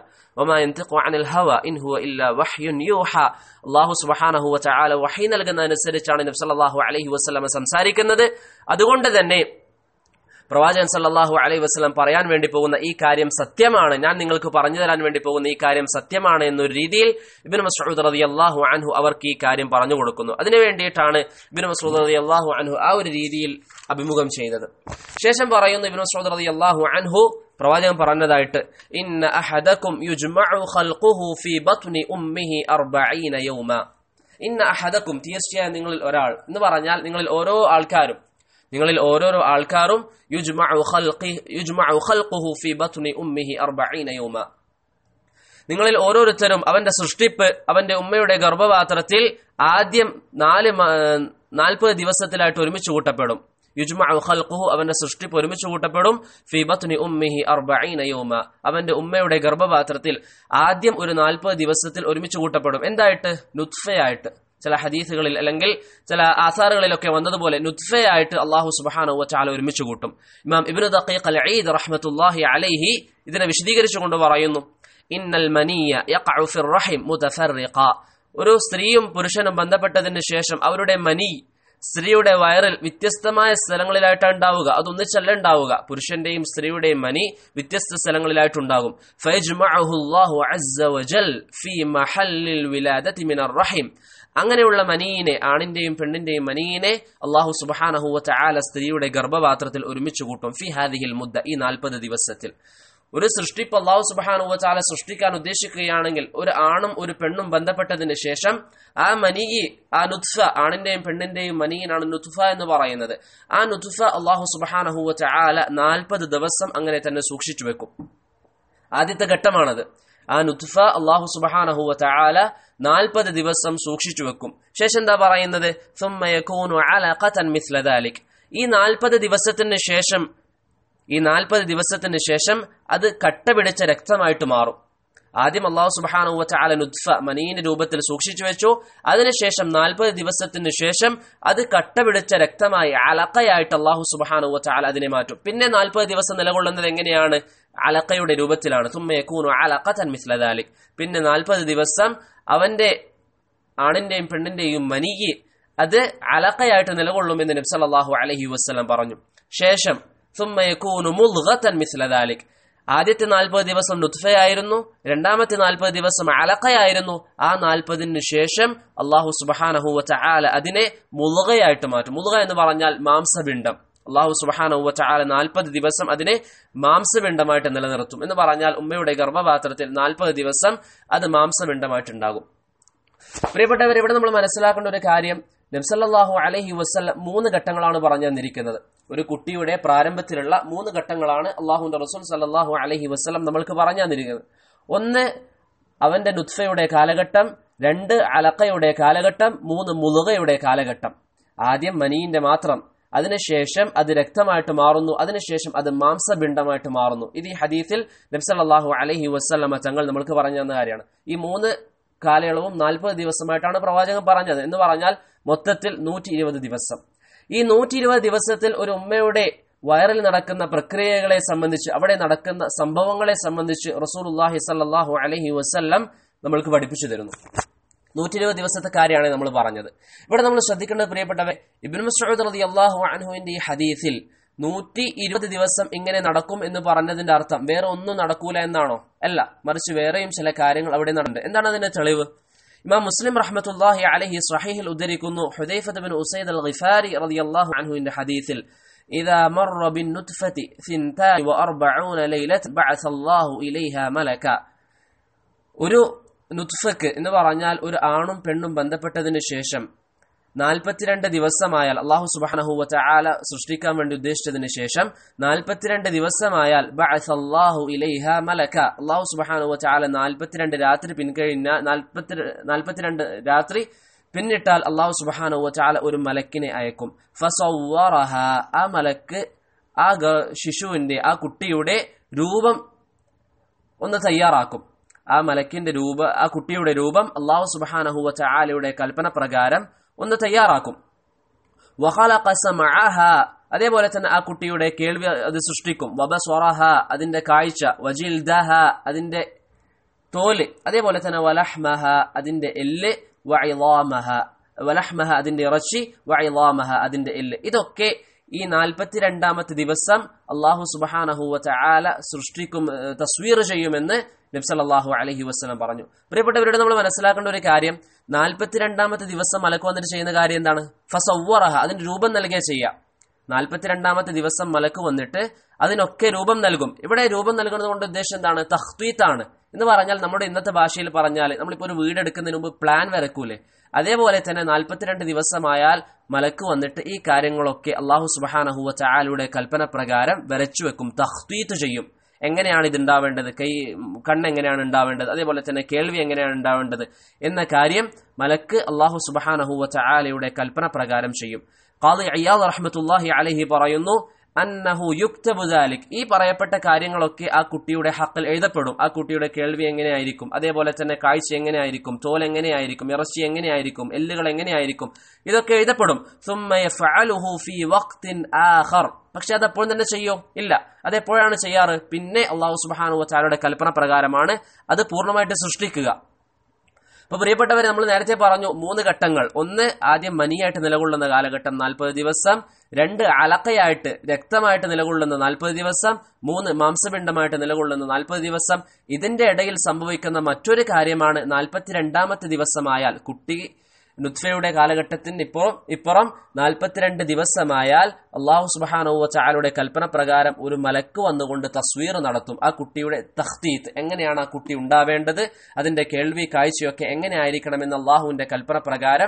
S1: അള്ളാഹു സുബഹാനഹു വചാല വഹി നൽകുന്ന അനുസരിച്ചാണ് നബ്സല്ലാഹു അലഹി വസ്ലമ സംസാരിക്കുന്നത് അതുകൊണ്ട് തന്നെ പ്രവാചകൻ സല്ലല്ലാഹു അലൈഹി വസല്ലം പറയാൻ വേണ്ടി പോകുന്ന ഈ കാര്യം സത്യമാണ് ഞാൻ നിങ്ങൾക്ക് പറഞ്ഞു തരാൻ വേണ്ടി പോകുന്ന ഈ കാര്യം സത്യമാണ് എന്നൊരു രീതിയിൽ ഇബ്നു മസ്ഊദ് റളിയല്ലാഹു അൻഹു അവർക്ക് ഈ കാര്യം പറഞ്ഞു കൊടുക്കുന്നു അതിനു വേണ്ടിയിട്ടാണ് ഇബ്നു മസ്ഊദ് റളിയല്ലാഹു അൻഹു ആ ഒരു രീതിയിൽ അഭിമുഖം ചെയ്തത് ശേഷം പറയുന്നു ഇബ്നു മസ്ഊദ് റളിയല്ലാഹു അൻഹു പ്രവാചകൻ പറഞ്ഞതായിട്ട് ഇന്ന അഹദക്കും യുജ്മഉ ഖൽഖുഹു ഫീ ബത്നി ഉമ്മിഹി 40 യൗമ ഇന്ന അഹദക്കും തീർച്ചയായും നിങ്ങളിൽ ഒരാൾ എന്ന് പറഞ്ഞാൽ നിങ്ങളിൽ ഓരോ ആൾക്കാരും നിങ്ങളിൽ ഓരോരോ ആൾക്കാരും യുജ്മഉ ഖൽഖി യുജ്മഉ ഖൽഖുഹു ഫീ ബത്നി ഉമ്മിഹി 40 യൗമ നിങ്ങളിൽ ഓരോരുത്തരും അവന്റെ സൃഷ്ടിപ്പ് അവന്റെ ഉമ്മയുടെ ഗർഭപാത്രത്തിൽ ആദ്യം നാല് നാൽപ്പത് ദിവസത്തിലായിട്ട് ഒരുമിച്ച് കൂട്ടപ്പെടും യുജ്മഉ ഖൽഖുഹു അവന്റെ സൃഷ്ടിപ്പ് ഒരുമിച്ച് കൂട്ടപ്പെടും ഫി ബത്നി ഉമ്മിഹി 40 യൗമ അവന്റെ ഉമ്മയുടെ ഗർഭപാത്രത്തിൽ ആദ്യം ഒരു നാൽപ്പത് ദിവസത്തിൽ ഒരുമിച്ച് കൂട്ടപ്പെടും എന്തായിട്ട് നുത്ഫയായിട്ട് ചില ഹദീസുകളിൽ അല്ലെങ്കിൽ ചില ആസാറുകളിലൊക്കെ വന്നതുപോലെ നുത്ഫയായിട്ട് അള്ളാഹു സുബ്ഹാനഹു വതആല ഒരുമിച്ച് കൂട്ടും ഇമാം ഇബ്നു ദഖീഖ് അൽ ഈദ് റഹ്മത്തുള്ളാഹി അലൈഹി ഇതിനെ വിശദീകരിച്ചുകൊണ്ട് പറയുന്നു ഇന്നൽ മനിയ യഖഉ ഫിർ റഹിം മുതഫർറിഖ ഒരു സ്ത്രീയും പുരുഷനും ബന്ധപ്പെട്ടതിന് ശേഷം അവരുടെ മനി സ്ത്രീയുടെ വയറിൽ വ്യത്യസ്തമായ സ്ഥലങ്ങളിലായിട്ടാണ് ഉണ്ടാവുക അതൊന്നിച്ചല്ല ഉണ്ടാവുക പുരുഷന്റെയും സ്ത്രീയുടെയും മനി വ്യത്യസ്ത സ്ഥലങ്ങളിലായിട്ടുണ്ടാകും ഫയജ്മഅഹുല്ലാഹു അസ്സ വജൽ ഫീ മഹല്ലിൽ വിലാദതി മിനർ റഹിം അങ്ങനെയുള്ള മനീനെ ആണിന്റെയും പെണ്ണിന്റെയും മനീനെ അള്ളാഹു സുബ്ഹാനഹു വതആല സ്ത്രീയുടെ ഗർഭപാത്രത്തിൽ ഒരുമിച്ച് കൂട്ടും ഫി ഹാദിഹിൽ മുദ്ദ ഈ നാൽപ്പത് ദിവസത്തിൽ ഒരു സൃഷ്ടിപ്പ് അള്ളാഹു സുബാനു വച്ചാല സൃഷ്ടിക്കാൻ ഉദ്ദേശിക്കുകയാണെങ്കിൽ ഒരു ആണും ഒരു പെണ്ണും ബന്ധപ്പെട്ടതിന് ശേഷം ആ മനിയി ആ നുത്ഫ ആണിന്റെയും പെണ്ണിന്റെയും മനിയിനാണ് നുത്ഫ എന്ന് പറയുന്നത് ആ നുത്ഫ അള്ളാഹു സുബാനഹു വച്ചാല നാൽപ്പത് ദിവസം അങ്ങനെ തന്നെ സൂക്ഷിച്ചു വെക്കും ആദ്യത്തെ ഘട്ടമാണത് ആ നുത്ഫ അള്ളാഹു സുബാനഹു വച്ചാല നാൽപ്പത് ദിവസം സൂക്ഷിച്ചു വെക്കും ശേഷം എന്താ പറയുന്നത് ഈ നാൽപ്പത് ദിവസത്തിന് ശേഷം ഈ നാൽപ്പത് ദിവസത്തിന് ശേഷം അത് കട്ട പിടിച്ച രക്തമായിട്ട് മാറും ആദ്യം അള്ളാഹു സുബാനുവ ചാല നുദ്ഫ മനീന്റെ രൂപത്തിൽ സൂക്ഷിച്ചു വെച്ചു അതിനുശേഷം നാൽപ്പത് ദിവസത്തിന് ശേഷം അത് കട്ട പിടിച്ച രക്തമായി അലക്കയായിട്ട് അള്ളാഹു സുബാനുവ ചാല അതിനെ മാറ്റും പിന്നെ നാൽപ്പത് ദിവസം നിലകൊള്ളുന്നത് എങ്ങനെയാണ് അലക്കയുടെ രൂപത്തിലാണ് തുമ്മയക്കൂനു അലക്കൻ മിസ്ലദാലിക് പിന്നെ നാൽപ്പത് ദിവസം അവന്റെ ആണിന്റെയും പെണ്ണിന്റെയും മനിയെ അത് അലക്കയായിട്ട് നിലകൊള്ളുമെന്ന് നബ്സല്ലാഹു അലഹി വസ്ലം പറഞ്ഞു ശേഷം മിസ്ലദാലിക് ആദ്യത്തെ നാൽപ്പത് ദിവസം നുത്ഫയായിരുന്നു രണ്ടാമത്തെ നാൽപ്പത് ദിവസം അലക്കയായിരുന്നു ആ നാൽപ്പതിന് ശേഷം അള്ളാഹു സുബാനഹുവ ചാല അതിനെ മുളുകയായിട്ട് മാറ്റും മുളുക എന്ന് പറഞ്ഞാൽ മാംസപിണ്ഡം അള്ളാഹു സുബാനഹുവ ചാല നാൽപ്പത് ദിവസം അതിനെ മാംസപിണ്ഡമായിട്ട് നിലനിർത്തും എന്ന് പറഞ്ഞാൽ ഉമ്മയുടെ ഗർഭപാത്രത്തിൽ നാൽപ്പത് ദിവസം അത് മാംസപിണ്ഡമായിട്ടുണ്ടാകും പ്രിയപ്പെട്ടവർ ഇവിടെ നമ്മൾ മനസ്സിലാക്കേണ്ട ഒരു കാര്യം നബ്സല്ലാഹു അലഹി വസ്ലം മൂന്ന് ഘട്ടങ്ങളാണ് പറഞ്ഞു തന്നിരിക്കുന്നത് ഒരു കുട്ടിയുടെ പ്രാരംഭത്തിലുള്ള മൂന്ന് ഘട്ടങ്ങളാണ് അള്ളാഹു റസൂൽ സല്ലാഹു അലഹി വസ്ലം നമ്മൾക്ക് പറഞ്ഞു തന്നിരിക്കുന്നത് ഒന്ന് അവന്റെ നുത്ഫയുടെ കാലഘട്ടം രണ്ട് അലക്കയുടെ കാലഘട്ടം മൂന്ന് മുളുകയുടെ കാലഘട്ടം ആദ്യം മനീന്റെ മാത്രം അതിനുശേഷം അത് രക്തമായിട്ട് മാറുന്നു അതിനുശേഷം അത് മാംസപിണ്ഡമായിട്ട് മാറുന്നു ഇത് ഈ ഹദീസിൽ നബ്സല്ലാഹു അലഹി വസ്ലമ തങ്ങൾ നമ്മൾക്ക് പറഞ്ഞു തന്ന കാര്യമാണ് ഈ മൂന്ന് കാലയളവും നാൽപ്പത് ദിവസമായിട്ടാണ് പ്രവാചകൻ പറഞ്ഞത് എന്ന് പറഞ്ഞാൽ മൊത്തത്തിൽ നൂറ്റി ഇരുപത് ദിവസം ഈ നൂറ്റി ഇരുപത് ദിവസത്തിൽ ഒരു ഉമ്മയുടെ വയറിൽ നടക്കുന്ന പ്രക്രിയകളെ സംബന്ധിച്ച് അവിടെ നടക്കുന്ന സംഭവങ്ങളെ സംബന്ധിച്ച് റസൂലുല്ലാഹി സല്ലാഹു അലഹി വസ്ല്ലം നമ്മൾക്ക് പഠിപ്പിച്ചു തരുന്നു നൂറ്റി ഇരുപത് ദിവസത്തെ കാര്യമാണ് നമ്മൾ പറഞ്ഞത് ഇവിടെ നമ്മൾ ശ്രദ്ധിക്കേണ്ടത് പ്രിയപ്പെട്ടവ ഇബിൻ മസൂദ് റതി അള്ളാഹു അൻഹുവിന്റെ ഈ ഹദീസിൽ നൂറ്റി ഇരുപത് ദിവസം ഇങ്ങനെ നടക്കും എന്ന് പറഞ്ഞതിന്റെ അർത്ഥം വേറെ ഒന്നും നടക്കൂല എന്നാണോ അല്ല മറിച്ച് വേറെയും ചില കാര്യങ്ങൾ അവിടെ നടന്നുണ്ട് എന്താണ് അതിന്റെ തെളിവ് ഇമാം മുസ്ലിം റഹ്മത്തുല്ലാഹി അലഹി സ്വഹീഹിൽ ഉദ്ധരിക്കുന്നു Hudhaifa bin Usaid al Ghifari റളിയല്ലാഹു അൻഹുവിന്റെ ഹദീസിൽ إذا مر بالنطفة ثنتان وأربعون ليلة بعث الله إليها ملكا ഒരു നുത്ഫക്ക് എന്ന് പറഞ്ഞാൽ ഒരു ആണും പെണ്ണും ബന്ധപ്പെട്ടതിന് ശേഷം നാൽപ്പത്തിരണ്ട് ദിവസമായാൽ അള്ളാഹു സുബാനഹുവറ്റ ആല സൃഷ്ടിക്കാൻ വേണ്ടി ഉദ്ദേശിച്ചതിന് ശേഷം നാൽപ്പത്തിരണ്ട് ദിവസമായാൽ അള്ളാഹു ഇലൈഹ മലക്ക അള്ളാഹു സുബാനുവറ്റ ആല നാൽപ്പത്തിരണ്ട് രാത്രി പിൻകഴിഞ്ഞ നാൽപ്പത്തി നാൽപ്പത്തിരണ്ട് രാത്രി പിന്നിട്ടാൽ അള്ളാഹു സുബാനുവറ്റ ആല ഒരു മലക്കിനെ അയക്കും ഫസവറഹ ആ മലക്ക് ആ ശിശുവിന്റെ ആ കുട്ടിയുടെ രൂപം ഒന്ന് തയ്യാറാക്കും ആ മലക്കിന്റെ രൂപ ആ കുട്ടിയുടെ രൂപം അള്ളാഹു സുബാനഹുവറ്റ ആലയുടെ കൽപ്പന പ്രകാരം ഒന്ന് തയ്യാറാക്കും അതേപോലെ തന്നെ ആ കുട്ടിയുടെ കേൾവി അത് സൃഷ്ടിക്കും വബസ്വറഹ അതിന്റെ കാഴ്ച വജിൽ ദഹ അതിന്റെ തോല് അതേപോലെ തന്നെ വലഹ്മഹ അതിന്റെ എല്ല് വൈലാമഹ വലഹ്മഹ അതിന്റെ ഇറച്ചി വൈലാമഹ അതിന്റെ എല്ല് ഇതൊക്കെ ഈ നാൽപ്പത്തിരണ്ടാമത്തെ ദിവസം അള്ളാഹു സുബാനഹുവ ചാല സൃഷ്ടിക്കും ഏഹ്, തസ്വീർ ചെയ്യുമെന്ന് നബ്സല്ലാഹു അലഹി വസ്ലം പറഞ്ഞു പ്രിയപ്പെട്ടവരുടെ നമ്മൾ മനസ്സിലാക്കേണ്ട ഒരു കാര്യം നാൽപ്പത്തിരണ്ടാമത്തെ ദിവസം മലക്ക് വന്നിട്ട് ചെയ്യുന്ന കാര്യം എന്താണ് ഫസവറഹ അതിന് രൂപം നൽകുക ചെയ്യുക നാൽപ്പത്തിരണ്ടാമത്തെ ദിവസം മലക്ക് വന്നിട്ട് അതിനൊക്കെ രൂപം നൽകും ഇവിടെ രൂപം നൽകുന്നത് കൊണ്ട് ഉദ്ദേശം എന്താണ് തഹ്തീത്താണ് എന്ന് പറഞ്ഞാൽ നമ്മുടെ ഇന്നത്തെ ഭാഷയിൽ പറഞ്ഞാൽ നമ്മളിപ്പോൾ ഒരു വീട് എടുക്കുന്നതിന് മുമ്പ് പ്ലാൻ വരക്കൂലേ അതേപോലെ തന്നെ നാൽപ്പത്തിരണ്ട് ദിവസമായാൽ മലക്ക് വന്നിട്ട് ഈ കാര്യങ്ങളൊക്കെ അള്ളാഹു സുബാനഹുവ ചായാലയുടെ കൽപ്പന പ്രകാരം വരച്ചു വെക്കും തഹ്തീത്ത് ചെയ്യും എങ്ങനെയാണ് ഇത് ഉണ്ടാവേണ്ടത് കൈ കണ്ണ് എങ്ങനെയാണ് ഉണ്ടാവേണ്ടത് അതേപോലെ തന്നെ കേൾവി എങ്ങനെയാണ് ഉണ്ടാവേണ്ടത് എന്ന കാര്യം മലക്ക് അള്ളാഹു സുബാനഹുവ ചായാലയുടെ കൽപ്പന പ്രകാരം ചെയ്യും ഖാദി അയ്യാദ് റഹ്മത്തുല്ലാഹി അലഹി പറയുന്നു അന്നഹു യുക്തബു ദാലിക് ഈ പറയപ്പെട്ട കാര്യങ്ങളൊക്കെ ആ കുട്ടിയുടെ ഹക്കിൽ എഴുതപ്പെടും ആ കുട്ടിയുടെ കേൾവി എങ്ങനെയായിരിക്കും അതേപോലെ തന്നെ കാഴ്ച എങ്ങനെയായിരിക്കും തോൽ എങ്ങനെയായിരിക്കും ഇറച്ചി എങ്ങനെയായിരിക്കും എല്ലുകൾ എങ്ങനെയായിരിക്കും ഇതൊക്കെ എഴുതപ്പെടും ثم يفعله في وقت آخر പക്ഷെ അത് അപ്പോൾ തന്നെ ചെയ്യോ ഇല്ല അതെപ്പോഴാണ് ചെയ്യാറ് പിന്നെ അള്ളാഹു സുബ്ഹാനഹു വതആലയുടെ കൽപ്പന പ്രകാരമാണ് അത് പൂർണ്ണമായിട്ട് സൃഷ്ടിക്കുക അപ്പൊ പ്രിയപ്പെട്ടവരെ നമ്മൾ നേരത്തെ പറഞ്ഞു മൂന്ന് ഘട്ടങ്ങൾ ഒന്ന് ആദ്യം മനിയായിട്ട് നിലകൊള്ളുന്ന കാലഘട്ടം നാൽപ്പത് ദിവസം രണ്ട് അലക്കയായിട്ട് രക്തമായിട്ട് നിലകൊള്ളുന്ന നാൽപ്പത് ദിവസം മൂന്ന് മാംസപിണ്ഡമായിട്ട് നിലകൊള്ളുന്ന നാൽപ്പത് ദിവസം ഇതിന്റെ ഇടയിൽ സംഭവിക്കുന്ന മറ്റൊരു കാര്യമാണ് നാൽപ്പത്തിരണ്ടാമത്തെ ദിവസമായാൽ കുട്ടി നുത്ഫയുടെ കാലഘട്ടത്തിന് ഇപ്പോൾ ഇപ്പുറം നാൽപ്പത്തിരണ്ട് ദിവസമായാൽ അള്ളാഹു സുബാനോവ ചാലയുടെ കൽപ്പന പ്രകാരം ഒരു മലക്ക് വന്നുകൊണ്ട് തസ്വീർ നടത്തും ആ കുട്ടിയുടെ തഖ്തീത്ത് എങ്ങനെയാണ് ആ കുട്ടി ഉണ്ടാവേണ്ടത് അതിന്റെ കേൾവി കാഴ്ചയൊക്കെ എങ്ങനെ ആയിരിക്കണമെന്ന് അള്ളാഹുവിന്റെ കൽപ്പന പ്രകാരം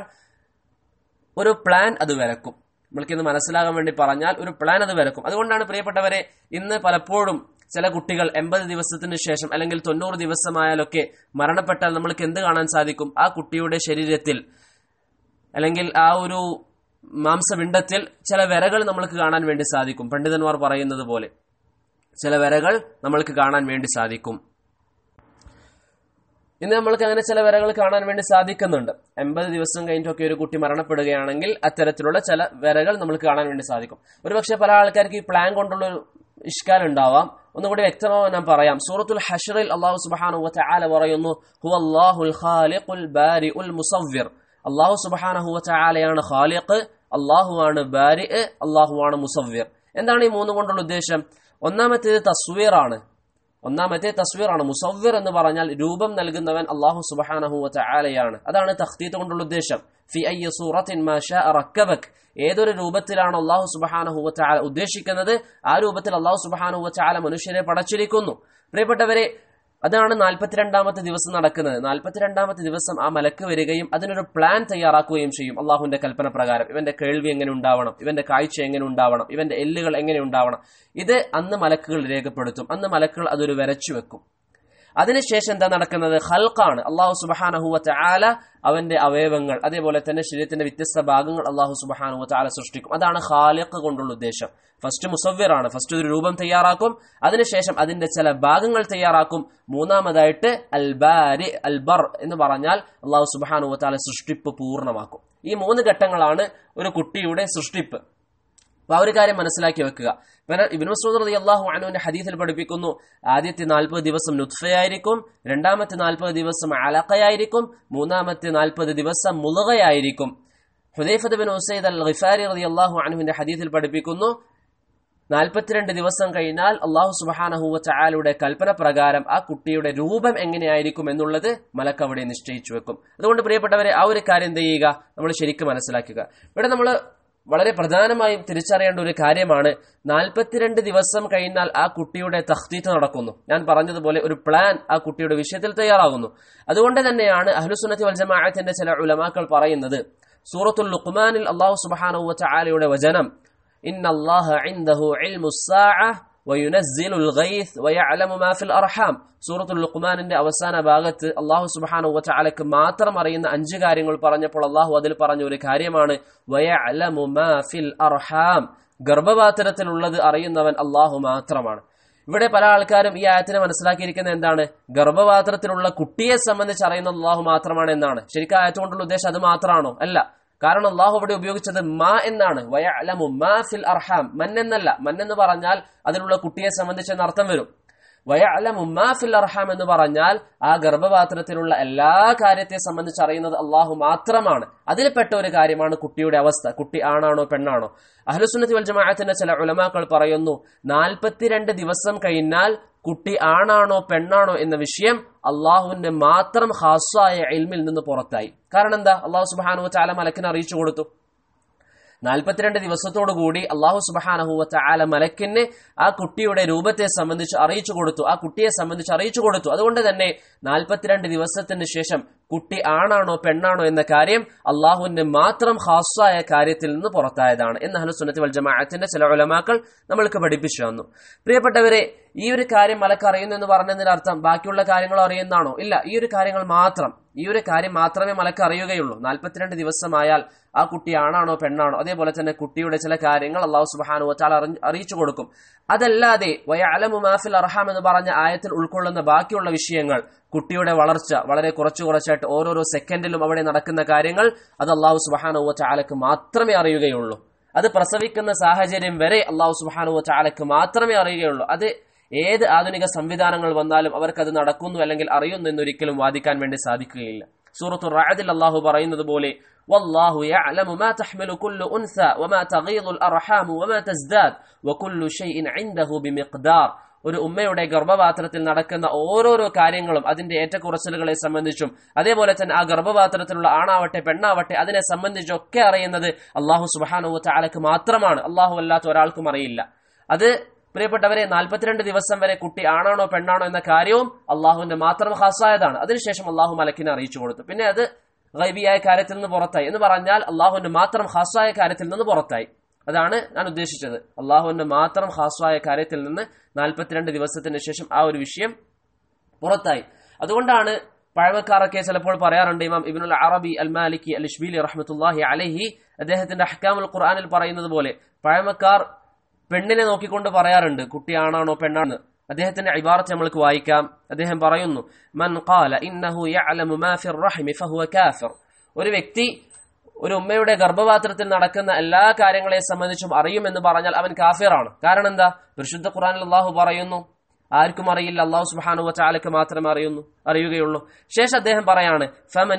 S1: ഒരു പ്ലാൻ അത് വരക്കും നമ്മൾക്കിന്ന് മനസ്സിലാകാൻ വേണ്ടി പറഞ്ഞാൽ ഒരു പ്ലാൻ അത് വരക്കും അതുകൊണ്ടാണ് പ്രിയപ്പെട്ടവരെ ഇന്ന് പലപ്പോഴും ചില കുട്ടികൾ എൺപത് ദിവസത്തിന് ശേഷം അല്ലെങ്കിൽ തൊണ്ണൂറ് ദിവസമായാലൊക്കെ മരണപ്പെട്ടാൽ നമ്മൾക്ക് എന്ത് കാണാൻ സാധിക്കും ആ കുട്ടിയുടെ ശരീരത്തിൽ അല്ലെങ്കിൽ ആ ഒരു മാംസപിണ്ഡത്തിൽ ചില വരകൾ നമ്മൾക്ക് കാണാൻ വേണ്ടി സാധിക്കും പണ്ഡിതന്മാർ പറയുന്നത് പോലെ ചില വരകൾ നമ്മൾക്ക് കാണാൻ വേണ്ടി സാധിക്കും ഇന്ന് നമ്മൾക്ക് അങ്ങനെ ചില വരകൾ കാണാൻ വേണ്ടി സാധിക്കുന്നുണ്ട് എൺപത് ദിവസം കഴിഞ്ഞിട്ടൊക്കെ ഒരു കുട്ടി മരണപ്പെടുകയാണെങ്കിൽ അത്തരത്തിലുള്ള ചില വരകൾ നമ്മൾക്ക് കാണാൻ വേണ്ടി സാധിക്കും ഒരുപക്ഷെ പല ആൾക്കാർക്ക് ഈ പ്ലാൻ കൊണ്ടുള്ള ഒരു ഇഷ്കാൽ ഉണ്ടാവാം ഒന്നുകൂടി വ്യക്തമാവാൻ ഞാൻ പറയാം സൂറത്തുൽ ഹഷറിൽ അള്ളാഹു സുബ്ഹാനഹു വതആല പറയുന്നു ഹുവല്ലാഹുൽ ഖാലിഖുൽ ബാരിഉൽ മുസവ്വിർ അള്ളാഹു സുബ്ഹാനഹു വതആലയാണ് ഖാലിഖ് അള്ളാഹുവാണ് ബാരി അള്ളാഹുവാണ് മുസവ്വിർ എന്താണ് ഈ മൂന്ന് കൊണ്ടുള്ള ഉദ്ദേശം ഒന്നാമത്തേത് തസ്വീറാണ് ഒന്നാമത്തെ തസ്വീറാണ് മുസവ്വിർ എന്ന് പറഞ്ഞാൽ രൂപം നൽകുന്നവൻ അള്ളാഹു സുബ്ഹാനഹു വതആലയാണ് അതാണ് തഖ്തീത്ത് കൊണ്ടുള്ള ഉദ്ദേശം ഫി അയ്യ സൂറത്തിൻ മാ ശാഅ റക്കബക് ഏതൊരു രൂപത്തിലാണ് അള്ളാഹു സുബ്ഹാനഹു വതആല ഉദ്ദേശിക്കുന്നത് ആ രൂപത്തിൽ അള്ളാഹു സുബ്ഹാനഹു വതആല മനുഷ്യരെ പടച്ചിരിക്കുന്നു പ്രിയപ്പെട്ടവരെ അതാണ് നാൽപ്പത്തിരണ്ടാമത്തെ ദിവസം നടക്കുന്നത് നാൽപ്പത്തിരണ്ടാമത്തെ ദിവസം ആ മലക്ക് വരികയും അതിനൊരു പ്ലാൻ തയ്യാറാക്കുകയും ചെയ്യും അള്ളാഹുവിന്റെ കൽപ്പന പ്രകാരം ഇവന്റെ കേൾവി എങ്ങനെ ഉണ്ടാവണം ഇവന്റെ കാഴ്ച എങ്ങനെ ഉണ്ടാവണം ഇവന്റെ എല്ലുകൾ എങ്ങനെ ഉണ്ടാവണം ഇത് അന്ന് മലക്കുകൾ രേഖപ്പെടുത്തും അന്ന് മലക്കുകൾ അതൊരു വരച്ചു വെക്കും അതിനുശേഷം എന്താ നടക്കുന്നത് ഹൽക്കാണ് അള്ളാഹു സുബഹാനഹുവത്ത് ആല അവന്റെ അവയവങ്ങൾ അതേപോലെ തന്നെ ശരീരത്തിന്റെ വ്യത്യസ്ത ഭാഗങ്ങൾ അള്ളാഹു സുബഹാനുവത്ത് ആല സൃഷ്ടിക്കും അതാണ് ഖാലിഖ് കൊണ്ടുള്ള ഉദ്ദേശം ഫസ്റ്റ് മുസവ്വിറാണ് ഫസ്റ്റ് ഒരു രൂപം തയ്യാറാക്കും അതിനുശേഷം അതിന്റെ ചില ഭാഗങ്ങൾ തയ്യാറാക്കും മൂന്നാമതായിട്ട് അൽബാരി അൽബർ എന്ന് പറഞ്ഞാൽ അള്ളാഹു സുബഹാനുവത്ത് ആല സൃഷ്ടിപ്പ് പൂർണ്ണമാക്കും ഈ മൂന്ന് ഘട്ടങ്ങളാണ് ഒരു കുട്ടിയുടെ സൃഷ്ടിപ്പ് അപ്പൊ ആ ഒരു കാര്യം മനസ്സിലാക്കി വെക്കുക ഇബിൻ മസൂദ് റതി അള്ളാഹു അനുവിന്റെ ഹദീസിൽ പഠിപ്പിക്കുന്നു ആദ്യത്തെ നാൽപ്പത് ദിവസം നുത്ഫയായിരിക്കും രണ്ടാമത്തെ നാൽപ്പത് ദിവസം അലക്കയായിരിക്കും മൂന്നാമത്തെ നാൽപ്പത് ദിവസം മുളുകയായിരിക്കും Hudhaifa bin Usaid al Ghifari റതി അള്ളാഹു അനുവിന്റെ ഹദീസിൽ പഠിപ്പിക്കുന്നു നാൽപ്പത്തിരണ്ട് ദിവസം കഴിഞ്ഞാൽ അള്ളാഹു സുബഹാനഹുവ ചായാലയുടെ കൽപ്പന പ്രകാരം ആ കുട്ടിയുടെ രൂപം എങ്ങനെയായിരിക്കും എന്നുള്ളത് മലക്ക് അവിടെ നിശ്ചയിച്ചു വെക്കും അതുകൊണ്ട് പ്രിയപ്പെട്ടവരെ ആ ഒരു കാര്യം എന്ത് ചെയ്യുക നമ്മൾ ശരിക്കും മനസ്സിലാക്കുക ഇവിടെ നമ്മൾ വളരെ പ്രധാനമായും തിരിച്ചറിയേണ്ട ഒരു കാര്യമാണ് നാൽപ്പത്തിരണ്ട് ദിവസം കഴിഞ്ഞാൽ ആ കുട്ടിയുടെ തഖ്തീത്ത് നടക്കുന്നു ഞാൻ പറഞ്ഞതുപോലെ ഒരു പ്ലാൻ ആ കുട്ടിയുടെ വിഷയത്തിൽ തയ്യാറാകുന്നു അതുകൊണ്ട് തന്നെയാണ് അഹ്ലുസുന്നത്തി വൽജമാഅത്തിന്റെ ചില ഉലമാക്കൾ പറയുന്നത് സൂറത്തുൽ ലുഖ്മാനിൽ അള്ളാഹു സുബ്ഹാനഹു വതആലയുടെ വചനം ഇന്ന അല്ലാഹ ഇൻദഹു ഇൽമുസ് സാഅ وينزل الغيث ويعلم ما في الأرحام സൂറത്തുൽ ലുഖ്മാനിന്റെ അവസാന ഭാഗത്ത് അള്ളാഹു സുബ്ഹാനഹു വതആലക്ക് മാത്രം അറിയുന്ന അഞ്ച് കാര്യങ്ങൾ പറഞ്ഞപ്പോൾ അള്ളാഹു അതിൽ പറഞ്ഞ ഒരു കാര്യമാണ് വയഅലമു മാ ഫിൽ അർഹാം ഗർഭപാത്രത്തിലുള്ളത് അറിയുന്നവൻ അള്ളാഹു മാത്രമാണ് ഇവിടെ പല ആൾക്കാരും ഈ ആയത്തിനെ മനസ്സിലാക്കിയിരിക്കുന്നത് എന്താണ് ഗർഭപാത്രത്തിലുള്ള കുട്ടിയെ സംബന്ധിച്ച് അറിയുന്ന അള്ളാഹു മാത്രമാണ് എന്നാണ് ശരിക്കും ആയത്ത് കൊണ്ടുള്ള ഉദ്ദേശം അത് മാത്രമാണോ അല്ല കാരണം അള്ളാഹു ഇവിടെ ഉപയോഗിച്ചത് മാ എന്നാണ് വയഅലമു മാ ഫിൽ അർഹാം മൻ എന്നല്ല മൻ എന്ന് പറഞ്ഞാൽ അതിലുള്ള കുട്ടിയെ സംബന്ധിച്ച് അർത്ഥം വരും വയഅലമു മാ ഫിൽ അർഹാം എന്ന് പറഞ്ഞാൽ ആ ഗർഭപാത്രത്തിലുള്ള എല്ലാ കാര്യത്തെ സംബന്ധിച്ച് അറിയുന്നത് അള്ളാഹു മാത്രമാണ് അതിൽപ്പെട്ട ഒരു കാര്യമാണ് കുട്ടിയുടെ അവസ്ഥ കുട്ടി ആണാണോ പെണ്ണാണോ അഹ്ലുസുന്നത്തി വൽ ജമാഅത്തിന്റെ ചില ഉലമാക്കൾ പറയുന്നു നാൽപ്പത്തിരണ്ട് ദിവസം കഴിഞ്ഞാൽ കുട്ടി ആണാണോ പെണ്ണാണോ എന്ന വിഷയം അള്ളാഹുവിന്റെ മാത്രം ഹാസ്വായ ഇൽമിൽ നിന്ന് പുറത്തായി കാരണം എന്താ അള്ളാഹു സുബാനു ചാല മലക്കിനെ അറിയിച്ചു കൊടുത്തു നാൽപ്പത്തിരണ്ട് ദിവസത്തോടു കൂടി അള്ളാഹു സുബഹാനഹുവത്ത ആല മലക്കിന് ആ കുട്ടിയുടെ രൂപത്തെ സംബന്ധിച്ച് അറിയിച്ചു കൊടുത്തു ആ കുട്ടിയെ സംബന്ധിച്ച് അറിയിച്ചു കൊടുത്തു അതുകൊണ്ട് തന്നെ നാൽപ്പത്തിരണ്ട് ദിവസത്തിന് ശേഷം കുട്ടി ആണാണോ പെണ്ണാണോ എന്ന കാര്യം അള്ളാഹുവിന്റെ മാത്രം ഹാസ്വായ കാര്യത്തിൽ നിന്ന് പുറത്തായതാണ് എന്ന് ഹനുസുന്നത്തി വൽ ജമാഅത്തിന്റെ ചില ഉലമാക്കൾ നമ്മൾക്ക് പഠിപ്പിച്ചു തന്നു പ്രിയപ്പെട്ടവരെ ഈ ഒരു കാര്യം മലക്ക് അറിയുന്നു എന്ന് പറഞ്ഞതിന്റെ അർത്ഥം ബാക്കിയുള്ള കാര്യങ്ങൾ അറിയുന്നതാണോ ഇല്ല ഈ ഒരു കാര്യങ്ങൾ മാത്രം ഈ ഒരു കാര്യം മാത്രമേ മലക്ക് അറിയുകയുള്ളൂ നാൽപ്പത്തിരണ്ട് ദിവസമായാൽ ആ കുട്ടി ആണാണോ പെണ്ണാണോ അതേപോലെ തന്നെ കുട്ടിയുടെ ചില കാര്യങ്ങൾ അള്ളാഹു സുബാനു വച്ചാൽ അറിയിച്ചു കൊടുക്കും അതല്ലാതെ വയഅലമു മാഫിൽ അർഹാം എന്ന് പറഞ്ഞ ആയത്തിൽ ഉൾക്കൊള്ളുന്ന ബാക്കിയുള്ള വിഷയങ്ങൾ കുട്ടിയുടെ വളർച്ച വളരെ കുറച്ചു കുറച്ചായിട്ട് ഓരോരോ സെക്കൻഡിലും അവിടെ നടക്കുന്ന കാര്യങ്ങൾ അത് അള്ളാഹു സുബാനു വച്ചാലക്ക് മാത്രമേ അറിയുകയുള്ളൂ അത് പ്രസവിക്കുന്ന സാഹചര്യം വരെ അള്ളാഹു സുബാനു വച്ചാലക്ക് മാത്രമേ അറിയുകയുള്ളൂ അത് ഏത് ആധുനിക സംവിധാനങ്ങൾ വന്നാലും അവർക്ക് അത് നടക്കുന്നു അല്ലെങ്കിൽ അറിയുന്നു എന്നൊരിക്കലും വാദിക്കാൻ വേണ്ടി സാധിക്കുകയില്ല സൂറത്തു റാദിൽ അള്ളാഹു പറയുന്നത് പോലെ والله يعلم ما تحمل كل أنثى وما تغيض الأرحام وما تزداد وكل شيء عنده بمقدار ഒരു ഉമ്മയുടെ ഗർഭപാത്രത്തിൽ നടക്കുന്ന ഓരോരോ കാര്യങ്ങളും അതിന്റെ ഏറ്റക്കുറച്ചിലുകളെ സംബന്ധിച്ചും അതേപോലെ തന്നെ ആ ഗർഭപാത്രത്തിലുള്ള ആണാവട്ടെ പെണ്ണാവട്ടെ അതിനെ സംബന്ധിച്ചൊക്കെ അറിയുന്നത് അള്ളാഹു സുബാനു താലക്ക് മാത്രമാണ് അള്ളാഹു അല്ലാത്ത ഒരാൾക്കും അറിയില്ല അത് പ്രിയപ്പെട്ടവരെ നാൽപ്പത്തിരണ്ട് ദിവസം വരെ കുട്ടി ആണാണോ പെണ്ണാണോ എന്ന കാര്യവും അള്ളാഹുവിന്റെ മാത്രം ഹാസായതാണ് അതിനുശേഷം അള്ളാഹു മലക്കിനെ അറിയിച്ചു കൊടുത്തു പിന്നെ അത് ഗൈബിയായ കാര്യത്തിൽ നിന്ന് പുറത്തായി എന്ന് പറഞ്ഞാൽ അള്ളാഹുവിന്റെ മാത്രം ഹാസായ കാര്യത്തിൽ നിന്ന് പുറത്തായി അതാണ് ഞാൻ ഉദ്ദേശിച്ചത് അള്ളാഹുവിന്റെ മാത്രം ഹാസ്വായ കാര്യത്തിൽ നിന്ന് നാൽപ്പത്തിരണ്ട് ദിവസത്തിന് ശേഷം ആ ഒരു വിഷയം പുറത്തായി അതുകൊണ്ടാണ് പഴമക്കാരൊക്കെ ചിലപ്പോൾ പറയാറുണ്ട് ഇമാം ഇബിനുൽ അറബി അൽ മാലിക്കി അൽ ഇഷ്ബീലി റഹ്മത്തുല്ലാഹി അലഹി അദ്ദേഹത്തിന്റെ അഹ്കാമുൽ ഖുർആാനിൽ പറയുന്നത് പോലെ പഴമക്കാർ പെണ്ണിനെ നോക്കിക്കൊണ്ട് പറയാറുണ്ട് കുട്ടി ആണാണോ പെണ്ണാണ് അദ്ദേഹത്തിന്റെ ഇബാറത്ത് നമ്മൾക്ക് വായിക്കാം അദ്ദേഹം പറയുന്നു മൻ ഖാല ഇന്നഹു യഅലമു മാ ഫിർ റഹിമി ഫഹുവ കാഫിർ ഒരു വ്യക്തി ഒരു ഉമ്മയുടെ ഗർഭപാത്രത്തിൽ നടക്കുന്ന എല്ലാ കാര്യങ്ങളെ സംബന്ധിച്ചും അറിയുമെന്ന് പറഞ്ഞാൽ അവൻ കാഫിറാണ് കാരണം എന്താ പരിശുദ്ധ ഖുറാനിൽ അള്ളാഹു പറയുന്നു ആർക്കും അറിയില്ല അള്ളാഹു സുബാനു വച്ചാലക്ക് മാത്രമേ അറിയുന്നു അറിയുകയുള്ളൂ ശേഷം അദ്ദേഹം പറയാണ് ഫമൻ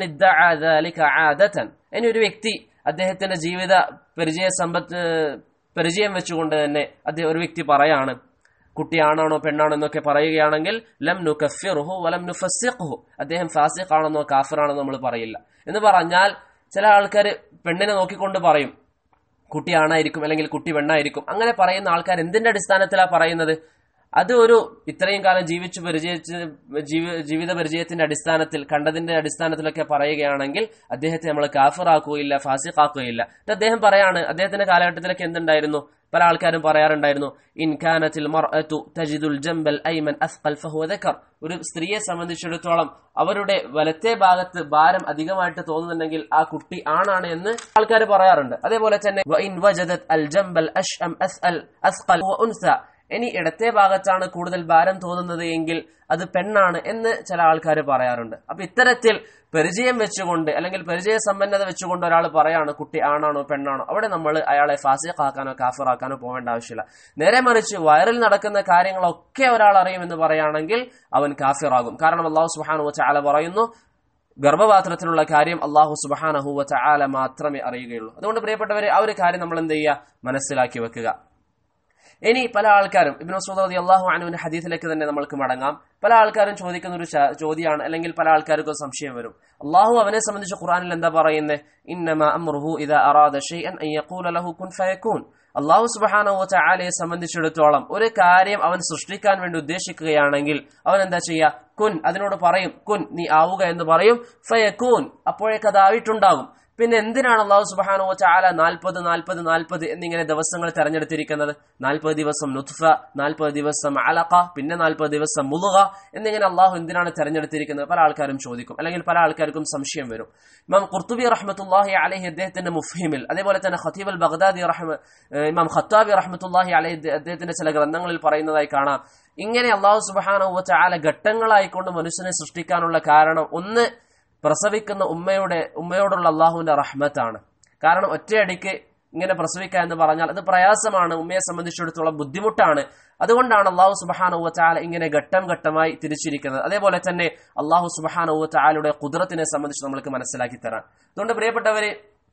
S1: ഇനി ഒരു വ്യക്തി അദ്ദേഹത്തിന്റെ ജീവിത പരിചയ സമ്പത്ത് പരിചയം വെച്ചുകൊണ്ട് തന്നെ അദ്ദേഹം ഒരു വ്യക്തി പറയാണ് കുട്ടി ആണാണോ പെണ്ണാണോ എന്നൊക്കെ പറയുകയാണെങ്കിൽ ലം നു കഫിറുഹു വലം നു ഫസിഖുഹു അദ്ദേഹം ഫാസിഖ് ആണെന്നോ കാഫിറാണെന്നോ നമ്മൾ പറയില്ല എന്ന് പറഞ്ഞാൽ ചില ആൾക്കാർ പെണ്ണിനെ നോക്കിക്കൊണ്ട് പറയും കുട്ടി ആണായിരിക്കും അല്ലെങ്കിൽ കുട്ടി പെണ്ണായിരിക്കും അങ്ങനെ പറയുന്ന ആൾക്കാർ എന്തിന്റെ അടിസ്ഥാനത്തിലാണ് പറയുന്നത് അത് ഒരു ഇത്രയും കാലം ജീവിച്ചു പരിചയിച്ച് ജീവിത പരിചയത്തിന്റെ അടിസ്ഥാനത്തിൽ കണ്ടതിന്റെ അടിസ്ഥാനത്തിലൊക്കെ പറയുകയാണെങ്കിൽ അദ്ദേഹത്തെ നമ്മൾ കാഫിറാക്കുകയില്ല ഫാസിഖാക്കുകയില്ല അദ്ദേഹം പറയാണ് അദ്ദേഹത്തിന്റെ കാലഘട്ടത്തിലൊക്കെ എന്തുണ്ടായിരുന്നു പല ആൾക്കാരും പറയാറുണ്ടായിരുന്നു ഇൻകാനത്തിൽ തജിദുൽ ജംബൽ ഐമൻ അസ്ഖൽ ഫഹുവ ദക്കർ ഒരു സ്ത്രീയെ സംബന്ധിച്ചിടത്തോളം അവരുടെ വലത്തെ ഭാഗത്ത് ഭാരം അധികമായിട്ട് തോന്നുന്നുണ്ടെങ്കിൽ ആ കുട്ടി ആണാണ് എന്ന് ആൾക്കാർ പറയാറുണ്ട് അതേപോലെ തന്നെ അൽ ജംബൽ അഷ്അം അസ്അൽ അസ്ഖൽ ഉൻസ ഇനി ഇടത്തെ ഭാഗത്താണ് കൂടുതൽ ഭാരം തോന്നുന്നത് എങ്കിൽ അത് പെണ്ണാണ് എന്ന് ചില ആൾക്കാർ പറയാറുണ്ട് അപ്പൊ ഇത്തരത്തിൽ പരിചയം വെച്ചുകൊണ്ട് അല്ലെങ്കിൽ പരിചയ സമ്പന്നത വെച്ചുകൊണ്ട് ഒരാൾ പറയാണ് കുട്ടി ആണാണോ പെണ്ണാണോ അവിടെ നമ്മൾ അയാളെ ഫാസിഖാക്കാനോ കാഫിറാക്കാനോ പോകേണ്ട ആവശ്യമില്ല നേരെ മറിച്ച് വയറിൽ നടക്കുന്ന കാര്യങ്ങളൊക്കെ ഒരാൾ അറിയുമെന്ന് പറയുകയാണെങ്കിൽ അവൻ കാഫിറാകും കാരണം അള്ളാഹു സുബാനു ചാല പറയുന്നു ഗർഭപാത്രത്തിലുള്ള കാര്യം അള്ളാഹു സുബാനഹുവ ചാല മാത്രമേ അറിയുകയുള്ളൂ അതുകൊണ്ട് പ്രിയപ്പെട്ടവരെ ആ ഒരു കാര്യം നമ്മൾ എന്ത് ചെയ്യുക മനസ്സിലാക്കി വെക്കുക ഇനി പല ആൾക്കാരും ഇബ്നു മസൂദ് റതി അള്ളാഹു അനുവിന്റെ ഹദീസിലേക്ക് തന്നെ നമ്മൾക്ക് മടങ്ങാം പല ആൾക്കാരും ചോദിക്കുന്ന ഒരു ചോദ്യമാണ് അല്ലെങ്കിൽ പല ആൾക്കാർക്കും സംശയം വരും അള്ളാഹു അവനെ സംബന്ധിച്ച് ഖുറാനിൽ എന്താ പറയുന്നത് ഇന്നമ അമ്രുഹു ഇദാ അറാദ ഷൈഅൻ അൻ യഖൂല ലഹു കുൻ ഫയകൂൻ അള്ളാഹു സുബഹാനഹു വതആലയെ സംബന്ധിച്ചിടത്തോളം ഒരു കാര്യം അവൻ സൃഷ്ടിക്കാൻ വേണ്ടി ഉദ്ദേശിക്കുകയാണെങ്കിൽ അവൻ എന്താ ചെയ്യുക കുൻ അതിനോട് പറയും കുൻ നീ ആവുക എന്ന് പറയും ഫയകൂൻ അപ്പോഴേക്ക് അതായിട്ടുണ്ടാകും പിന്നെ എന്തിനാണ് അള്ളാഹു സുബാനു ചാല നാൽപ്പത് നാൽപ്പത് നാൽപ്പത് എന്നിങ്ങനെ ദിവസങ്ങൾ തെരഞ്ഞെടുത്തിരിക്കുന്നത് നാൽപ്പത് ദിവസം നുത്ഫ നാൽപ്പത് ദിവസം അലക്ക പിന്നെ നാൽപ്പത് ദിവസം മുലുക എന്നിങ്ങനെ അള്ളാഹു എന്തിനാണ് തെരഞ്ഞെടുത്തിരിക്കുന്നത് പല ആൾക്കാരും ചോദിക്കും അല്ലെങ്കിൽ പല ആൾക്കാർക്കും സംശയം വരും ഇമാം ഖുർത്തുബി റഹ്മത്തുല്ലാഹി അലഹി അദ്ദേഹത്തിന്റെ മുഫീമിൽ അതേപോലെ തന്നെ ഖത്തീബ് അൽ ബഗ്ദാദി റഹ്മ ഇമാം ഖത്താബി റഹ്മത്തുല്ലാഹി അലഹി അദ്ദേഹത്തിന്റെ ചില ഗ്രന്ഥങ്ങളിൽ പറയുന്നതായി കാണാം ഇങ്ങനെ അള്ളാഹു സുബാനു ചാല ഘട്ടങ്ങളായിക്കൊണ്ട് മനുഷ്യനെ സൃഷ്ടിക്കാനുള്ള കാരണം ഒന്ന് പ്രസവിക്കുന്ന ഉമ്മയുടെ ഉമ്മയോടുള്ള അള്ളാഹുവിന്റെ റഹ്മത്താണ് കാരണം ഒറ്റയടിക്ക് ഇങ്ങനെ പ്രസവിക്കുക എന്ന് പറഞ്ഞാൽ അത് പ്രയാസമാണ് ഉമ്മയെ സംബന്ധിച്ചിടത്തോളം ബുദ്ധിമുട്ടാണ് അതുകൊണ്ടാണ് അള്ളാഹു സുബാനുവ ചാല ഇങ്ങനെ ഘട്ടം ഘട്ടമായി തിരിച്ചിരിക്കുന്നത് അതേപോലെ തന്നെ അള്ളാഹു സുബാനുവ ചാലയുടെ കുതിരത്തിനെ സംബന്ധിച്ച് നമ്മൾക്ക് മനസ്സിലാക്കി തരാം അതുകൊണ്ട് പ്രിയപ്പെട്ടവരെ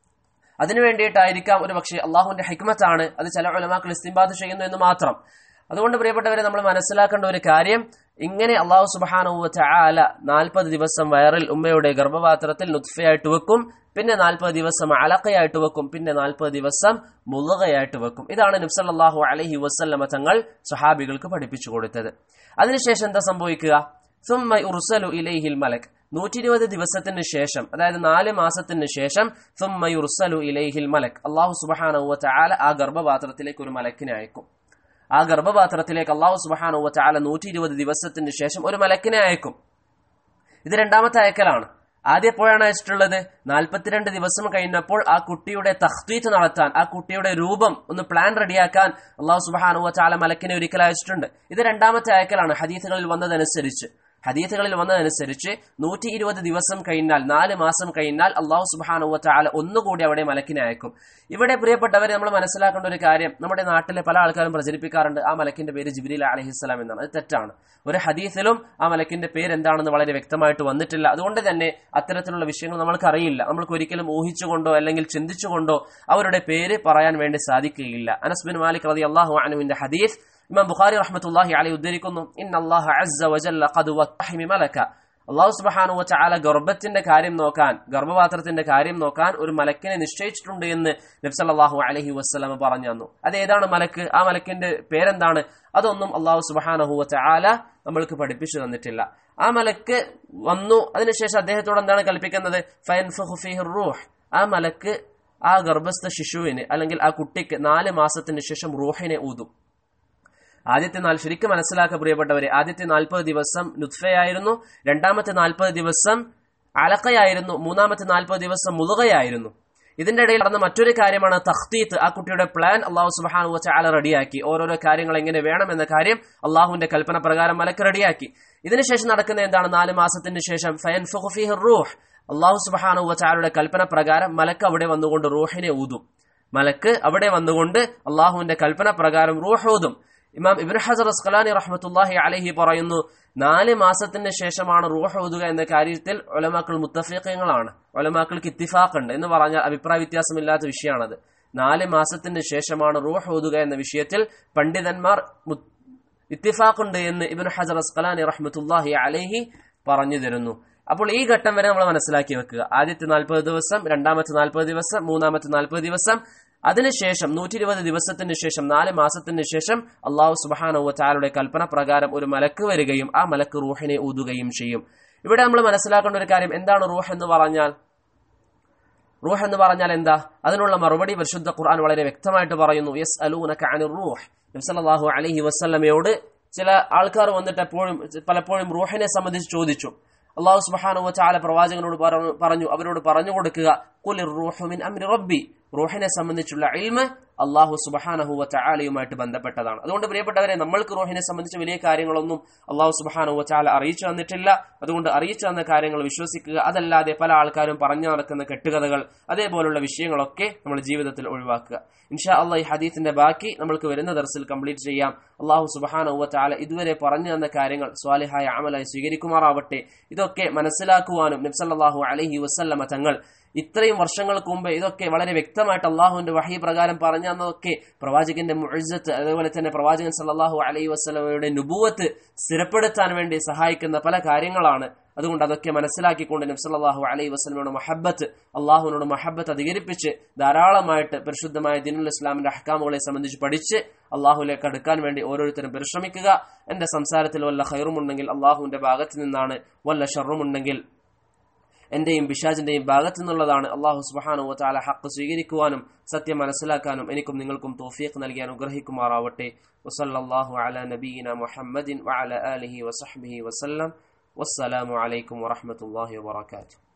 S1: അതിനു വേണ്ടിയിട്ടായിരിക്കാം ഒരു പക്ഷേ അള്ളാഹുവിന്റെ ഹിക്മത്താണ് അത് ചില ഉലമാക്കൾ ഇസ്തിംബാദ് ചെയ്യുന്നു എന്ന് മാത്രം അതുകൊണ്ട് പ്രിയപ്പെട്ടവരെ നമ്മൾ മനസ്സിലാക്കേണ്ട ഒരു കാര്യം ഇങ്ങനെ അള്ളാഹു സുബാനുവ ചാല നാൽപ്പത് ദിവസം വയറിൽ ഉമ്മയുടെ ഗർഭപാത്രത്തിൽ നുത്ഫയായിട്ട് വെക്കും പിന്നെ നാൽപ്പത് ദിവസം അലക്കയായിട്ട് വെക്കും പിന്നെ നാൽപ്പത് ദിവസം മുളുകയായിട്ട് വെക്കും ഇതാണ് നബ്സല്ലാഹു അലഹി വസ്ല്ലമ തങ്ങൾ സഹാബികൾക്ക് പഠിപ്പിച്ചു കൊടുത്തത് അതിനുശേഷം എന്താ സംഭവിക്കുക സുമ്മ ഉർസലു ഇലൈഹിൽ മലക് നൂറ്റി ഇരുപത് ദിവസത്തിന് ശേഷം അതായത് നാല് മാസത്തിന് ശേഷം സുമ്മ ഉർസലു ഇലൈഹിൽ മലക് അള്ളാഹു സുബാനുവ ചാല ആ ഗർഭപാത്രത്തിലേക്ക് ഒരു മലക്കിനെ അയക്കും ആ ഗർഭപാത്രത്തിലേക്ക് അള്ളാഹു സുബാനുവ ചാല നൂറ്റി ഇരുപത് ദിവസത്തിന് ശേഷം ഒരു മലക്കിനെ അയക്കും ഇത് രണ്ടാമത്തെ അയക്കലാണ് ആദ്യം എപ്പോഴാണ് അയച്ചിട്ടുള്ളത് നാൽപ്പത്തിരണ്ട് ദിവസം കഴിഞ്ഞപ്പോൾ ആ കുട്ടിയുടെ തഖ്തീത്ത് നടത്താൻ ആ കുട്ടിയുടെ രൂപം ഒന്ന് പ്ലാൻ റെഡിയാക്കാൻ അള്ളാഹു സുബാനുവ ചാല മലക്കിനെ ഒരിക്കൽ അയച്ചിട്ടുണ്ട് ഇത് രണ്ടാമത്തെ അയക്കലാണ് ഹദീസുകളിൽ വന്നതനുസരിച്ച് ഹദീസുകളിൽ വന്നതനുസരിച്ച് നൂറ്റി ഇരുപത് ദിവസം കഴിഞ്ഞാൽ നാല് മാസം കഴിഞ്ഞാൽ അള്ളാഹു സുബാനുവ ചാല ഒന്നുകൂടി അവിടെ മലക്കിനെ അയക്കും ഇവിടെ പ്രിയപ്പെട്ടവരെ നമ്മൾ മനസ്സിലാക്കേണ്ട ഒരു കാര്യം നമ്മുടെ നാട്ടിലെ പല ആൾക്കാരും പ്രചരിപ്പിക്കാറുണ്ട് ആ മലക്കിന്റെ പേര് ജിബിലി അലഹിസ്ലാം എന്നാണ് അത് തെറ്റാണ് ഒരു ഹദീസിലും ആ മലക്കിന്റെ പേര് എന്താണെന്ന് വളരെ വ്യക്തമായിട്ട് വന്നിട്ടില്ല അതുകൊണ്ട് തന്നെ അത്തരത്തിലുള്ള വിഷയങ്ങൾ നമ്മൾക്ക് അറിയില്ല നമ്മൾക്ക് ഒരിക്കലും ഊഹിച്ചുകൊണ്ടോ അല്ലെങ്കിൽ ചിന്തിച്ചുകൊണ്ടോ അവരുടെ പേര് പറയാൻ വേണ്ടി സാധിക്കുകയില്ല അനസ്ബിൻ മാലിക് റതി അള്ളാഹു അനുവിന്റെ ഹദീസ് ഇമാം ബുഖാരി റഹ്മത്തുല്ലാഹി അലൈ ഉദ്ധരിക്കുന്നു ഇൻ അള്ളാഹു അസ്സ വജല്ല ഖദ് വഖഹിമി മലക അള്ളാഹു സുബ്ഹാനഹു വതആല ഗർഭത്തിന്റെ കാര്യം നോക്കാൻ ഗർഭപാത്രത്തിന്റെ കാര്യം നോക്കാൻ ഒരു മലക്കിനെ നിശ്ചയിച്ചിട്ടുണ്ട് എന്ന് നബി സല്ലല്ലാഹു അലൈഹി വസല്ലം പറഞ്ഞു തന്നു അത് ഏതാണ് മലക്ക് ആ മലക്കിന്റെ പേരെന്താണ് അതൊന്നും അള്ളാഹു സുബ്ഹാനഹു വതആല നമ്മൾക്ക് പഠിപ്പിച്ചു തന്നിട്ടില്ല ആ മലക്ക് വന്നു അതിനുശേഷം അദ്ദേഹത്തോട് എന്താണ് കൽപ്പിക്കുന്നത് ഫയൻഫഖു ഫീഹി റൂഹ് ആ മലക്ക് ആ ഗർഭസ്ഥ ശിശുവിന് അല്ലെങ്കിൽ ആ കുട്ടിക്ക് നാല് മാസത്തിന് ശേഷം റൂഹിനെ ഊതും ആദ്യത്തെ നാല് ശരിക്കും മനസ്സിലാക്കുക പ്രിയപ്പെട്ടവരെ ആദ്യത്തെ നാൽപ്പത് ദിവസം നുത്ഫയായിരുന്നു രണ്ടാമത്തെ നാൽപ്പത് ദിവസം അലക്കയായിരുന്നു മൂന്നാമത്തെ നാൽപ്പത് ദിവസം മുതുകയായിരുന്നു ഇതിന്റെ ഇടയിൽ നടന്ന മറ്റൊരു കാര്യമാണ് തഖ്തീത്ത് ആ കുട്ടിയുടെ പ്ലാൻ അള്ളാഹു സുബാനു വച്ച ആല റെഡിയാക്കി ഓരോരോ കാര്യങ്ങൾ എങ്ങനെ വേണം എന്ന കാര്യം അള്ളാഹുവിന്റെ കൽപ്പന പ്രകാരം മലക്ക് റെഡിയാക്കി ഇതിനുശേഷം നടക്കുന്ന എന്താണ് നാല് മാസത്തിന് ശേഷം ഫയൻ റൂഹ് അള്ളാഹു സുബാനു വച്ചാലയുടെ കൽപ്പന പ്രകാരം മലക്ക് അവിടെ വന്നുകൊണ്ട് റൂഹിനെ ഊതും മലക്ക് അവിടെ വന്നുകൊണ്ട് അള്ളാഹുവിന്റെ കൽപ്പന പ്രകാരം റൂഹ് ഊതും ഇമാം ഇബിൻ ഹസർ അസ്കലാനി റഹ്മത്തുല്ലാഹി അലഹി പറയുന്നു നാല് മാസത്തിന് ശേഷമാണ് റൂഹ് ഊതുക എന്ന കാര്യത്തിൽ ഒലമാക്കൾ മുത്തഫീഖങ്ങളാണ് ഒലമാക്കൾക്ക് ഇത്തിഫാഖുണ്ട് എന്ന് പറഞ്ഞാൽ അഭിപ്രായ വ്യത്യാസമില്ലാത്ത വിഷയമാണത് നാല് മാസത്തിന് ശേഷമാണ് റൂഹ് ഊതുക എന്ന വിഷയത്തിൽ പണ്ഡിതന്മാർ ഇത്തിഫാഖുണ്ട് എന്ന് ഇബിൻ ഹസർ അസ്കലാനി റഹ്മത്തുല്ലാഹി അലഹി പറഞ്ഞു തരുന്നു അപ്പോൾ ഈ ഘട്ടം വരെ നമ്മൾ മനസ്സിലാക്കി വെക്കുക ആദ്യത്തെ നാൽപ്പത് ദിവസം രണ്ടാമത്തെ നാൽപ്പത് ദിവസം മൂന്നാമത്തെ നാൽപ്പത് ദിവസം അതിനുശേഷം നൂറ്റി ഇരുപത് ദിവസത്തിന് ശേഷം നാല് മാസത്തിന് ശേഷം അള്ളാഹു സുബാനവ ചാലയുടെ കൽപ്പന പ്രകാരം ഒരു മലക്ക് വരികയും ആ മലക്ക് റൂഹിനെ ഊതുകയും ചെയ്യും ഇവിടെ നമ്മൾ മനസ്സിലാക്കേണ്ട ഒരു കാര്യം എന്താണ് റൂഹ് എന്ന് പറഞ്ഞാൽ റൂഹ് എന്ന് പറഞ്ഞാൽ എന്താ അതിനുള്ള മറുപടി പരിശുദ്ധ ഖുർആൻ വളരെ വ്യക്തമായിട്ട് പറയുന്നു യെസ് അലൂനക അനിർ റൂഹ് നബ്സല്ലാഹു അലഹി വസ്ല്ലമയോട് ചില ആൾക്കാർ വന്നിട്ട് എപ്പോഴും പലപ്പോഴും റൂഹിനെ സംബന്ധിച്ച് ചോദിച്ചു അള്ളാഹു സുബാനു ചാല പ്രവാചകനോട് പറഞ്ഞു അവരോട് പറഞ്ഞു കൊടുക്കുക കുലിർ റൂഹുമിൻ അമ്രി റബ്ബി റൂഹിനെ സംബന്ധിച്ചുള്ള ഇൽമ് അള്ളാഹു സുബഹാനഹു ചാലയുമായിട്ട് ബന്ധപ്പെട്ടതാണ് അതുകൊണ്ട് പ്രിയപ്പെട്ടവരെ നമ്മൾക്ക് റൂഹിനെ സംബന്ധിച്ച് വലിയ കാര്യങ്ങളൊന്നും അള്ളാഹു സുബഹാനഹു ചാല അറിയിച്ചു തന്നിട്ടില്ല അതുകൊണ്ട് അറിയിച്ചു തന്ന കാര്യങ്ങൾ വിശ്വസിക്കുക അതല്ലാതെ പല ആൾക്കാരും പറഞ്ഞു നടക്കുന്ന കെട്ടുകഥകൾ അതേപോലുള്ള വിഷയങ്ങളൊക്കെ നമ്മൾ ജീവിതത്തിൽ ഒഴിവാക്കുക ഇൻഷാ അള്ളാഹ് ഈ ഹദീത്തിന്റെ ബാക്കി നമ്മൾക്ക് വരുന്ന ദർസിൽ കംപ്ലീറ്റ് ചെയ്യാം അള്ളാഹു സുബഹാനഹു ചാല ഇതുവരെ പറഞ്ഞു തന്ന കാര്യങ്ങൾ സ്വാലിഹായ അമലായി സ്വീകരിക്കുമാറാവട്ടെ ഇതൊക്കെ മനസ്സിലാക്കുവാനും നബ്സല്ലാഹു അലഹി വസ്ല്ലമ തങ്ങൾ ഇത്രയും വർഷങ്ങൾക്ക് മുമ്പ് ഇതൊക്കെ വളരെ വ്യക്തമായിട്ട് അള്ളാഹുവിന്റെ വഹി പ്രകാരം പറഞ്ഞു തന്നതൊക്കെ പ്രവാചകന്റെ മുഴുസത്ത് അതേപോലെ തന്നെ പ്രവാചകൻ സല്ലാഹു അലൈഹി വസ്ലമയുടെ നുബൂവത്ത് സ്ഥിരപ്പെടുത്താൻ വേണ്ടി സഹായിക്കുന്ന പല കാര്യങ്ങളാണ് അതുകൊണ്ട് അതൊക്കെ മനസ്സിലാക്കിക്കൊണ്ട് നബ്സല്ലാഹു അലൈഹി വസ്ലമയുടെ മഹബത്ത് അള്ളാഹുവിനോട് മഹബത്ത് അധികരിപ്പിച്ച് ധാരാളമായിട്ട് പരിശുദ്ധമായ ദിനുൽ ഇസ്ലാമിന്റെ അഹ്കാമുകളെ സംബന്ധിച്ച് പഠിച്ച് അള്ളാഹുലേക്ക് അടുക്കാൻ വേണ്ടി ഓരോരുത്തരും പരിശ്രമിക്കുക എന്റെ സംസാരത്തിൽ വല്ല ഹൈറുമുണ്ടെങ്കിൽ അള്ളാഹുവിന്റെ ഭാഗത്ത് നിന്നാണ് വല്ല ഷറുമുണ്ടെങ്കിൽ എന്റെയും ബിഷാജിന്റെയും ഭാഗത്തു നിന്നുള്ളതാണ് അള്ളാഹു സുബാനു വത്താല ഹക്ക് സ്വീകരിക്കുവാനും സത്യം മനസ്സിലാക്കാനും എനിക്കും നിങ്ങൾക്കും തോഫീഖ് നൽകി അനുഗ്രഹിക്കുമാറാവട്ടെ വസല്ലാഹു അല നബീന മുഹമ്മദിൻ വഅല ആലിഹി വസഹ്ബിഹി വസല്ലം വസ്സലാമു അലൈക്കും വറഹ്മത്തുള്ളാഹി വബറകാതുഹു